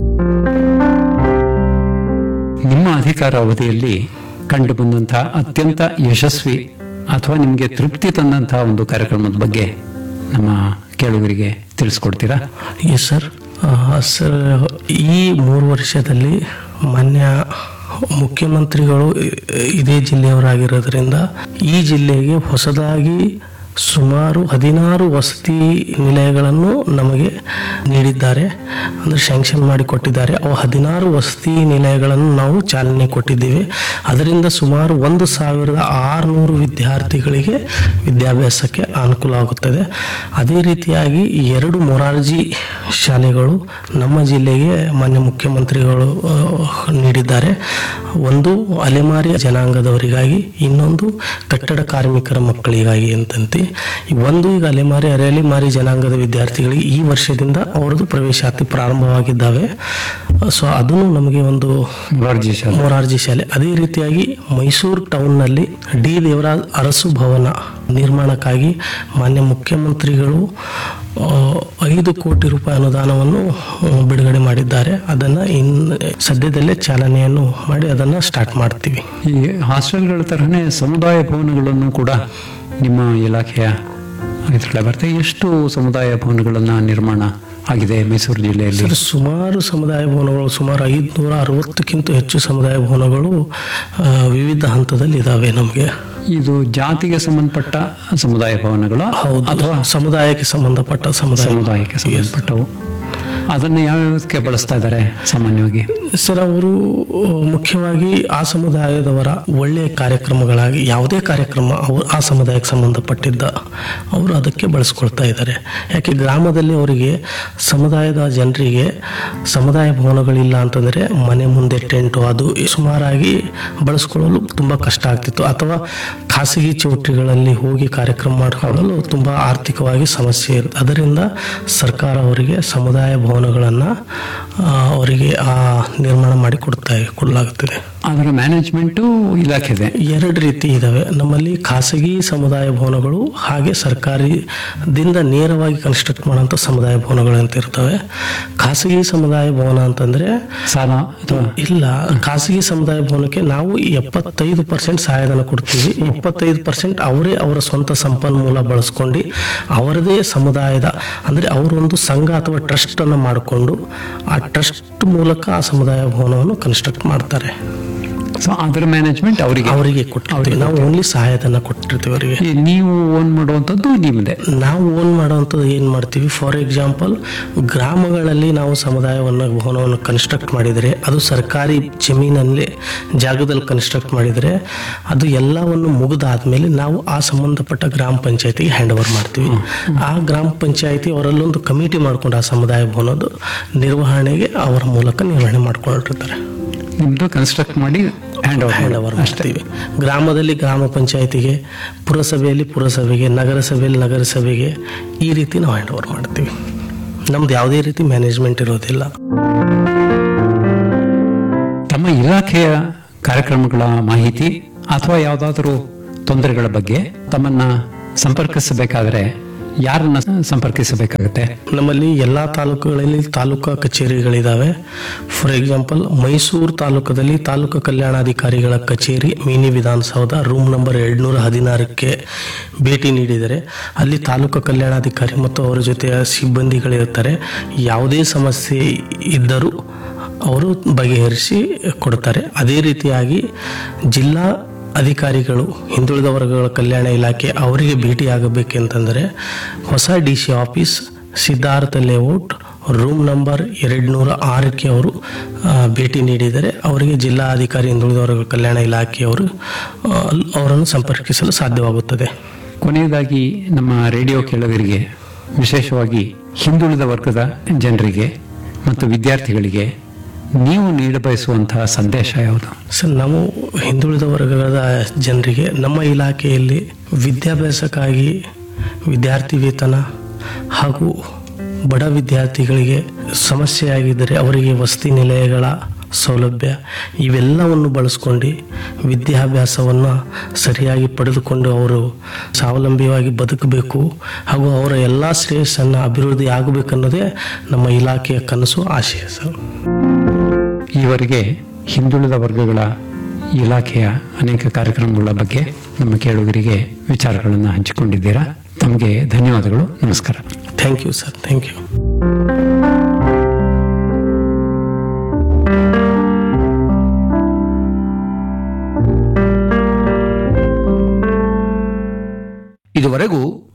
ನಿಮ್ಮ ಅಧಿಕಾರ ಅವಧಿಯಲ್ಲಿ ಕಂಡು ಬಂದಂತಹ ಅತ್ಯಂತ ಯಶಸ್ವಿ ಅಥವಾ ನಿಮಗೆ ತೃಪ್ತಿ ತಂದಂತಹ ಒಂದು ಕಾರ್ಯಕ್ರಮದ ಬಗ್ಗೆ ನಮ್ಮ ಕೇಳುಗರಿಗೆ ತಿಳಿಸ್ಕೊಡ್ತೀರಾ ಎಸ್ ಸರ್ ಸರ್ ಈ ಮೂರು ವರ್ಷದಲ್ಲಿ ಮಾನ್ಯ ಮುಖ್ಯಮಂತ್ರಿಗಳು ಇ- ಇದೇ ಜಿಲ್ಲೆಯವರಾಗಿರೋದ್ರಿಂದ ಈ ಜಿಲ್ಲೆಗೆ ಹೊಸದಾಗಿ ಸುಮಾರು ಹದಿನಾರು ವಸತಿ ನಿಲಯಗಳನ್ನು ನಮಗೆ ನೀಡಿದ್ದಾರೆ ಅಂದರೆ ಶಾಂಕ್ಷನ್ ಮಾಡಿ ಕೊಟ್ಟಿದ್ದಾರೆ ಅವು ಹದಿನಾರು ವಸತಿ ನಿಲಯಗಳನ್ನು ನಾವು ಚಾಲನೆ ಕೊಟ್ಟಿದ್ದೇವೆ ಅದರಿಂದ ಸುಮಾರು ಒಂದು ಸಾವಿರದ ಆರುನೂರು ವಿದ್ಯಾರ್ಥಿಗಳಿಗೆ ವಿದ್ಯಾಭ್ಯಾಸಕ್ಕೆ ಅನುಕೂಲ ಆಗುತ್ತದೆ ಅದೇ ರೀತಿಯಾಗಿ ಎರಡು ಮೊರಾರ್ಜಿ ಶಾಲೆಗಳು ನಮ್ಮ ಜಿಲ್ಲೆಗೆ ಮಾನ್ಯ ಮುಖ್ಯಮಂತ್ರಿಗಳು ಆ, ನೀಡಿದ್ದಾರೆ ಒಂದು ಅಲೆಮಾರಿ ಜನಾಂಗದವರಿಗಾಗಿ ಇನ್ನೊಂದು ಕಟ್ಟಡ ಕಾರ್ಮಿಕರ ಮಕ್ಕಳಿಗಾಗಿ ಅಂತಂತೆ ಈ ಒಂದು ಈಗ ಅಲೆಮಾರಿ ಅರೆಅಲೆಮಾರಿ ಜನಾಂಗದ ವಿದ್ಯಾರ್ಥಿಗಳಿಗೆ ಈ ವರ್ಷದಿಂದ ಅವರದ್ದು ಪ್ರವೇಶಾತಿ ಪ್ರಾರಂಭವಾಗಿದ್ದಾವೆ ಸೊ ಅದನ್ನು ನಮಗೆ ಒಂದು ಮೊರಾರ್ಜಿ ಶಾಲೆ ಮೊರಾರ್ಜಿ ಶಾಲೆ ಅದೇ ರೀತಿಯಾಗಿ ಮೈಸೂರು ಟೌನ್ನಲ್ಲಿ ಡಿ ದೇವರಾಜ್ ಅರಸು ಭವನ ನಿರ್ಮಾಣಕ್ಕಾಗಿ ಮಾನ್ಯ ಮುಖ್ಯಮಂತ್ರಿಗಳು ಆ, ಐದು ಕೋಟಿ ರೂಪಾಯಿ ಅನುದಾನವನ್ನು ಆ, ಬಿಡುಗಡೆ ಮಾಡಿದ್ದಾರೆ ಅದನ್ನು ಇನ್ ಸದ್ಯದಲ್ಲೇ ಚಾಲನೆಯನ್ನು ಮಾಡಿ ಅದನ್ನು ಸ್ಟಾರ್ಟ್ ಮಾಡ್ತೀವಿ ಈ ಹಾಸ್ಟೆಲ್ಗಳ ತರಹನೇ ಸಮುದಾಯ ಭವನಗಳನ್ನು ಕೂಡ ನಿಮ್ಮ ಇಲಾಖೆಯ ಇದರೊಳಗೆ ಬರ್ತದೆ ಎಷ್ಟು ಸಮುದಾಯ ಭವನಗಳನ್ನ ನಿರ್ಮಾಣ ಆಗಿದೆ ಮೈಸೂರು ಜಿಲ್ಲೆಯಲ್ಲಿ ಸರ್ ಸುಮಾರು ಸಮುದಾಯ ಭವನಗಳು ಸುಮಾರು ಐದುನೂರ ಅರವತ್ತಕ್ಕಿಂತ ಹೆಚ್ಚು ಸಮುದಾಯ ಭವನಗಳು ಆ, ವಿವಿಧ ಹಂತದಲ್ಲಿ ಇದಾವೆ ನಮಗೆ ಇದು ಜಾತಿಗೆ ಸಂಬಂಧಪಟ್ಟ ಸಮುದಾಯ ಭವನಗಳು ಹೌದು ಅಥವಾ ಸಮುದಾಯಕ್ಕೆ ಸಂಬಂಧಪಟ್ಟ ಸಮುದಾಯ ಸಮುದಾಯಕ್ಕೆ ಸಂಬಂಧಪಟ್ಟವು ಅದನ್ನ ಯಾವ್ಯಾವಕ್ಕೆ ಬಳಸ್ತಾ ಇದ್ದಾರೆ ಸಾಮಾನ್ಯವಾಗಿ ಸರ್ ಅವರು ಮುಖ್ಯವಾಗಿ ಆ ಸಮುದಾಯದವರ ಒಳ್ಳೆಯ ಕಾರ್ಯಕ್ರಮಗಳಾಗಿ ಯಾವುದೇ ಕಾರ್ಯಕ್ರಮ ಅವರು ಆ ಸಮುದಾಯಕ್ಕೆ ಸಂಬಂಧಪಟ್ಟಿದ್ದ ಅವರು ಅದಕ್ಕೆ ಬಳಸ್ಕೊಳ್ತಾ ಇದ್ದಾರೆ ಯಾಕೆ ಗ್ರಾಮದಲ್ಲಿ ಅವರಿಗೆ ಸಮುದಾಯದ ಜನರಿಗೆ ಸಮುದಾಯ ಭವನಗಳಿಲ್ಲ ಅಂತಂದರೆ ಮನೆ ಮುಂದೆ ಟೆಂಟು ಅದು ಸುಮಾರಾಗಿ ಬಳಸ್ಕೊಳ್ಳಲು ತುಂಬ ಕಷ್ಟ ಆಗ್ತಿತ್ತು ಅಥವಾ ಖಾಸಗಿ ಚೌಟ್ರಿಗಳಲ್ಲಿ ಹೋಗಿ ಕಾರ್ಯಕ್ರಮ ಮಾಡಿಕೊಳ್ಳಲು ತುಂಬ ಆರ್ಥಿಕವಾಗಿ ಸಮಸ್ಯೆ ಇರುತ್ತೆ ಅದರಿಂದ ಸರ್ಕಾರ ಅವರಿಗೆ ಸಮುದಾಯ ಭವನಗಳನ್ನು ಅವರಿಗೆ ಆ ನಿರ್ಮಾಣ ಮಾಡಿ ಕೊಡ್ತಾ ಕೊಡಲಾಗುತ್ತದೆ ಅದರ ಮ್ಯಾನೇಜ್ಮೆಂಟು ಇಲಾಖೆದೆ ಎರಡು ರೀತಿ ಇದಾವೆ ನಮ್ಮಲ್ಲಿ ಖಾಸಗಿ ಸಮುದಾಯ ಭವನಗಳು ಹಾಗೆ ಸರ್ಕಾರದಿಂದ ನೇರವಾಗಿ ಕನ್ಸ್ಟ್ರಕ್ಟ್ ಮಾಡೋಂಥ ಸಮುದಾಯ ಭವನಗಳು ಅಂತ ಇರ್ತವೆ ಖಾಸಗಿ ಸಮುದಾಯ ಭವನ ಅಂತಂದ್ರೆ ಸಾಲ ಅಥವಾ ಇಲ್ಲ ಖಾಸಗಿ ಸಮುದಾಯ ಭವನಕ್ಕೆ ನಾವು ಎಪ್ಪತ್ತೈದು ಪರ್ಸೆಂಟ್ ಸಹಾಯಧನ ಕೊಡ್ತೀವಿ ಎಪ್ಪತ್ತೈದು ಪರ್ಸೆಂಟ್ ಅವರೇ ಅವರ ಸ್ವಂತ ಸಂಪನ್ಮೂಲ ಬಳಸ್ಕೊಂಡು ಅವರದೇ ಸಮುದಾಯದ ಅಂದರೆ ಅವರೊಂದು ಸಂಘ ಅಥವಾ ಟ್ರಸ್ಟ್ ಅನ್ನು ಮಾಡಿಕೊಂಡು ಆ ಟ್ರಸ್ಟ್ ಮೂಲಕ ಆ ಸಮುದಾಯ ಭವನವನ್ನು ಕನ್ಸ್ಟ್ರಕ್ಟ್ ಮಾಡ್ತಾರೆ ಸೊ ಅದರ ಮ್ಯಾನೇಜ್ಮೆಂಟ್ ಅವರಿಗೆ ಅವರಿಗೆ ಕೊಟ್ಟಿರ್ತೀವಿ ನಾವು ಓನ್ಲಿ ಸಹಾಯಧನ ಕೊಟ್ಟಿರ್ತೀವಿ ಅವರಿಗೆ ಈ ನೀವು ಓನ್ ಮಾಡುವಂಥದ್ದು ನಿಮ್ಮದೇ ನಾವು ಓನ್ ಮಾಡೋವಂಥದ್ದು ಏನು ಮಾಡ್ತೀವಿ ಫಾರ್ ಎಕ್ಸಾಂಪಲ್ ಗ್ರಾಮಗಳಲ್ಲಿ ನಾವು ಸಮುದಾಯವನ್ನು ಭವನವನ್ನು ಕನ್ಸ್ಟ್ರಕ್ಟ್ ಮಾಡಿದರೆ ಅದು ಸರ್ಕಾರಿ ಜಮೀನಲ್ಲಿ ಜಾಗದಲ್ಲಿ ಕನ್ಸ್ಟ್ರಕ್ಟ್ ಮಾಡಿದರೆ ಅದು ಎಲ್ಲವನ್ನು ಮುಗಿದಾದ್ಮೇಲೆ ನಾವು ಆ ಸಂಬಂಧಪಟ್ಟ ಗ್ರಾಮ ಪಂಚಾಯತಿಗೆ ಹ್ಯಾಂಡ್ ಓವರ್ ಮಾಡ್ತೀವಿ ಆ ಗ್ರಾಮ ಪಂಚಾಯತಿ ಅವರಲ್ಲೊಂದು ಕಮಿಟಿ ಮಾಡ್ಕೊಂಡು ಆ ಸಮುದಾಯ ಭವನದ್ದು ನಿರ್ವಹಣೆಗೆ ಅವರ ಮೂಲಕ ನಿರ್ವಹಣೆ ಮಾಡ್ಕೊಂಡಿರ್ತಾರೆ ನಿಮ್ದು ಕನ್ಸ್ಟ್ರಕ್ಟ್ ಮಾಡಿ ಹ್ಯಾಂಡ್ ಹ್ಯಾಂಡ್ ಓವರ್ ಓವರ್ ಮಾಡ್ತೀವಿ ಗ್ರಾಮದಲ್ಲಿ ಗ್ರಾಮ ಪಂಚಾಯತಿಗೆ ಪುರಸಭೆಯಲ್ಲಿ ಪುರಸಭೆಗೆ ನಗರಸಭೆಯಲ್ಲಿ ನಗರಸಭೆಗೆ ಈ ರೀತಿ ನಾವು ಹ್ಯಾಂಡ್ ಓವರ್ ಮಾಡ್ತೀವಿ ನಮ್ದು ಯಾವುದೇ ರೀತಿ ಮ್ಯಾನೇಜ್ಮೆಂಟ್ ಇರೋದಿಲ್ಲ ತಮ್ಮ ಇಲಾಖೆಯ ಕಾರ್ಯಕ್ರಮಗಳ ಮಾಹಿತಿ ಅಥವಾ ಯಾವುದಾದರೂ ತೊಂದರೆಗಳ ಬಗ್ಗೆ ತಮ್ಮನ್ನ ಸಂಪರ್ಕಿಸಬೇಕಾದ್ರೆ ಯಾರನ್ನ ಸಂಪರ್ಕಿಸಬೇಕಾಗುತ್ತೆ ನಮ್ಮಲ್ಲಿ ಎಲ್ಲ ತಾಲೂಕುಗಳಲ್ಲಿ ತಾಲೂಕಾ ಕಚೇರಿಗಳಿದಾವೆ ಫಾರ್ ಎಕ್ಸಾಂಪಲ್ ಮೈಸೂರು ತಾಲೂಕದಲ್ಲಿ ತಾಲೂಕು ಕಲ್ಯಾಣಾಧಿಕಾರಿಗಳ ಕಚೇರಿ ಮಿನಿ ವಿಧಾನಸೌಧ ರೂಮ್ ನಂಬರ್ ಎರಡ್ನೂರ ಹದಿನಾರಕ್ಕೆ ಭೇಟಿ ನೀಡಿದರೆ ಅಲ್ಲಿ ತಾಲೂಕು ಕಲ್ಯಾಣಾಧಿಕಾರಿ ಮತ್ತು ಅವರ ಜೊತೆಯ ಸಿಬ್ಬಂದಿಗಳಿರ್ತಾರೆ ಯಾವುದೇ ಸಮಸ್ಯೆ ಇದ್ದರೂ ಅವರು ಬಗೆಹರಿಸಿ ಕೊಡ್ತಾರೆ ಅದೇ ರೀತಿಯಾಗಿ ಜಿಲ್ಲಾ ಅಧಿಕಾರಿಗಳು ಹಿಂದುಳಿದ ವರ್ಗಗಳ ಕಲ್ಯಾಣ ಇಲಾಖೆ ಅವರಿಗೆ ಭೇಟಿಯಾಗಬೇಕೆಂತಂದರೆ ಹೊಸ D C office Siddhartha layout room number ಎರಡು ನೂರ ಆರಕ್ಕೆ ಅವರು ಆ, ಭೇಟಿ ನೀಡಿದರೆ ಅವರಿಗೆ ಜಿಲ್ಲಾ ಅಧಿಕಾರಿ ಹಿಂದುಳಿದ ವರ್ಗಗಳ ಕಲ್ಯಾಣ ಇಲಾಖೆಯವರು ಆ, ಅವರನ್ನು ಸಂಪರ್ಕಿಸಲು ಸಾಧ್ಯವಾಗುತ್ತದೆ ಕೊನೆಯದಾಗಿ ನಮ್ಮ ರೇಡಿಯೋ ಕೇಳುಗರಿಗೆ ವಿಶೇಷವಾಗಿ ಹಿಂದುಳಿದ ವರ್ಗದ ಜನರಿಗೆ ಮತ್ತು ವಿದ್ಯಾರ್ಥಿಗಳಿಗೆ ನೀವು ನೀಡಬಯಸುವಂತಹ ಸಂದೇಶ ಯಾವುದು ಸರ್ ನಾವು ಹಿಂದುಳಿದ ವರ್ಗದ ಜನರಿಗೆ ನಮ್ಮ ಇಲಾಖೆಯಲ್ಲಿ ವಿದ್ಯಾಭ್ಯಾಸಕ್ಕಾಗಿ ವಿದ್ಯಾರ್ಥಿ ವೇತನ ಹಾಗೂ ಬಡ ವಿದ್ಯಾರ್ಥಿಗಳಿಗೆ ಸಮಸ್ಯೆ ಆಗಿದ್ದರೆ ಅವರಿಗೆ ವಸತಿ ನಿಲಯಗಳ ಸೌಲಭ್ಯ ಇವೆಲ್ಲವನ್ನು ಬಳಸ್ಕೊಂಡು ವಿದ್ಯಾಭ್ಯಾಸವನ್ನು ಸರಿಯಾಗಿ ಪಡೆದುಕೊಂಡು ಅವರು ಸ್ವಾವಲಂಬಿಯಾಗಿ ಬದುಕಬೇಕು ಹಾಗೂ ಅವರ ಎಲ್ಲ ಶ್ರೇಯಸ್ಸನ್ನು ಅಭಿವೃದ್ಧಿ ಆಗಬೇಕನ್ನೋದೇ ನಮ್ಮ ಇಲಾಖೆಯ ಕನಸು ಆಶಯ ಸರ್ ಈವರೆಗೆ ಹಿಂದುಳಿದ ವರ್ಗಗಳ ಇಲಾಖೆಯ ಅನೇಕ ಕಾರ್ಯಕ್ರಮಗಳ ಬಗ್ಗೆ ನಮ್ಮ ಕೇಳುಗರಿಗೆ ವಿಚಾರಗಳನ್ನು ಹಂಚಿಕೊಂಡಿದ್ದೀರಾ ತಮಗೆ ಧನ್ಯವಾದಗಳು ನಮಸ್ಕಾರ thank you sir thank you ಇದುವರೆಗೂ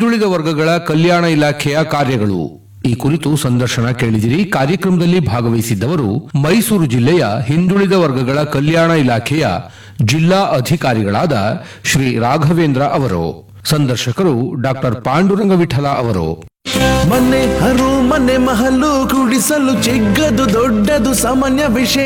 ಹಿಂದುಳಿದ ವರ್ಗಗಳ ಕಲ್ಯಾಣ ಇಲಾಖೆಯ ಕಾರ್ಯಗಳು ಈ ಕುರಿತು ಸಂದರ್ಶನ ಕೇಳಿದಿರಿ ಕಾರ್ಯಕ್ರಮದಲ್ಲಿ ಭಾಗವಹಿಸಿದ್ದವರು ಮೈಸೂರು ಜಿಲ್ಲೆಯ ಹಿಂದುಳಿದ ವರ್ಗಗಳ ಕಲ್ಯಾಣ ಇಲಾಖೆಯ ಜಿಲ್ಲಾ ಅಧಿಕಾರಿಗಳಾದ ಶ್ರೀ ರಾಘವೇಂದ್ರ ಅವರು ಸಂದರ್ಶಕರು ಡಾಕ್ಟರ್ ಪಾಂಡುರಂಗ ವಿಠಲ ಅವರು ಮನೆ ಹರು ಮನೆ ಮಹಲು ಕುಡಿಸಲು ಚಿಕ್ಕದು ದೊಡ್ಡದು ಸಾಮಾನ್ಯ ವಿಷಯ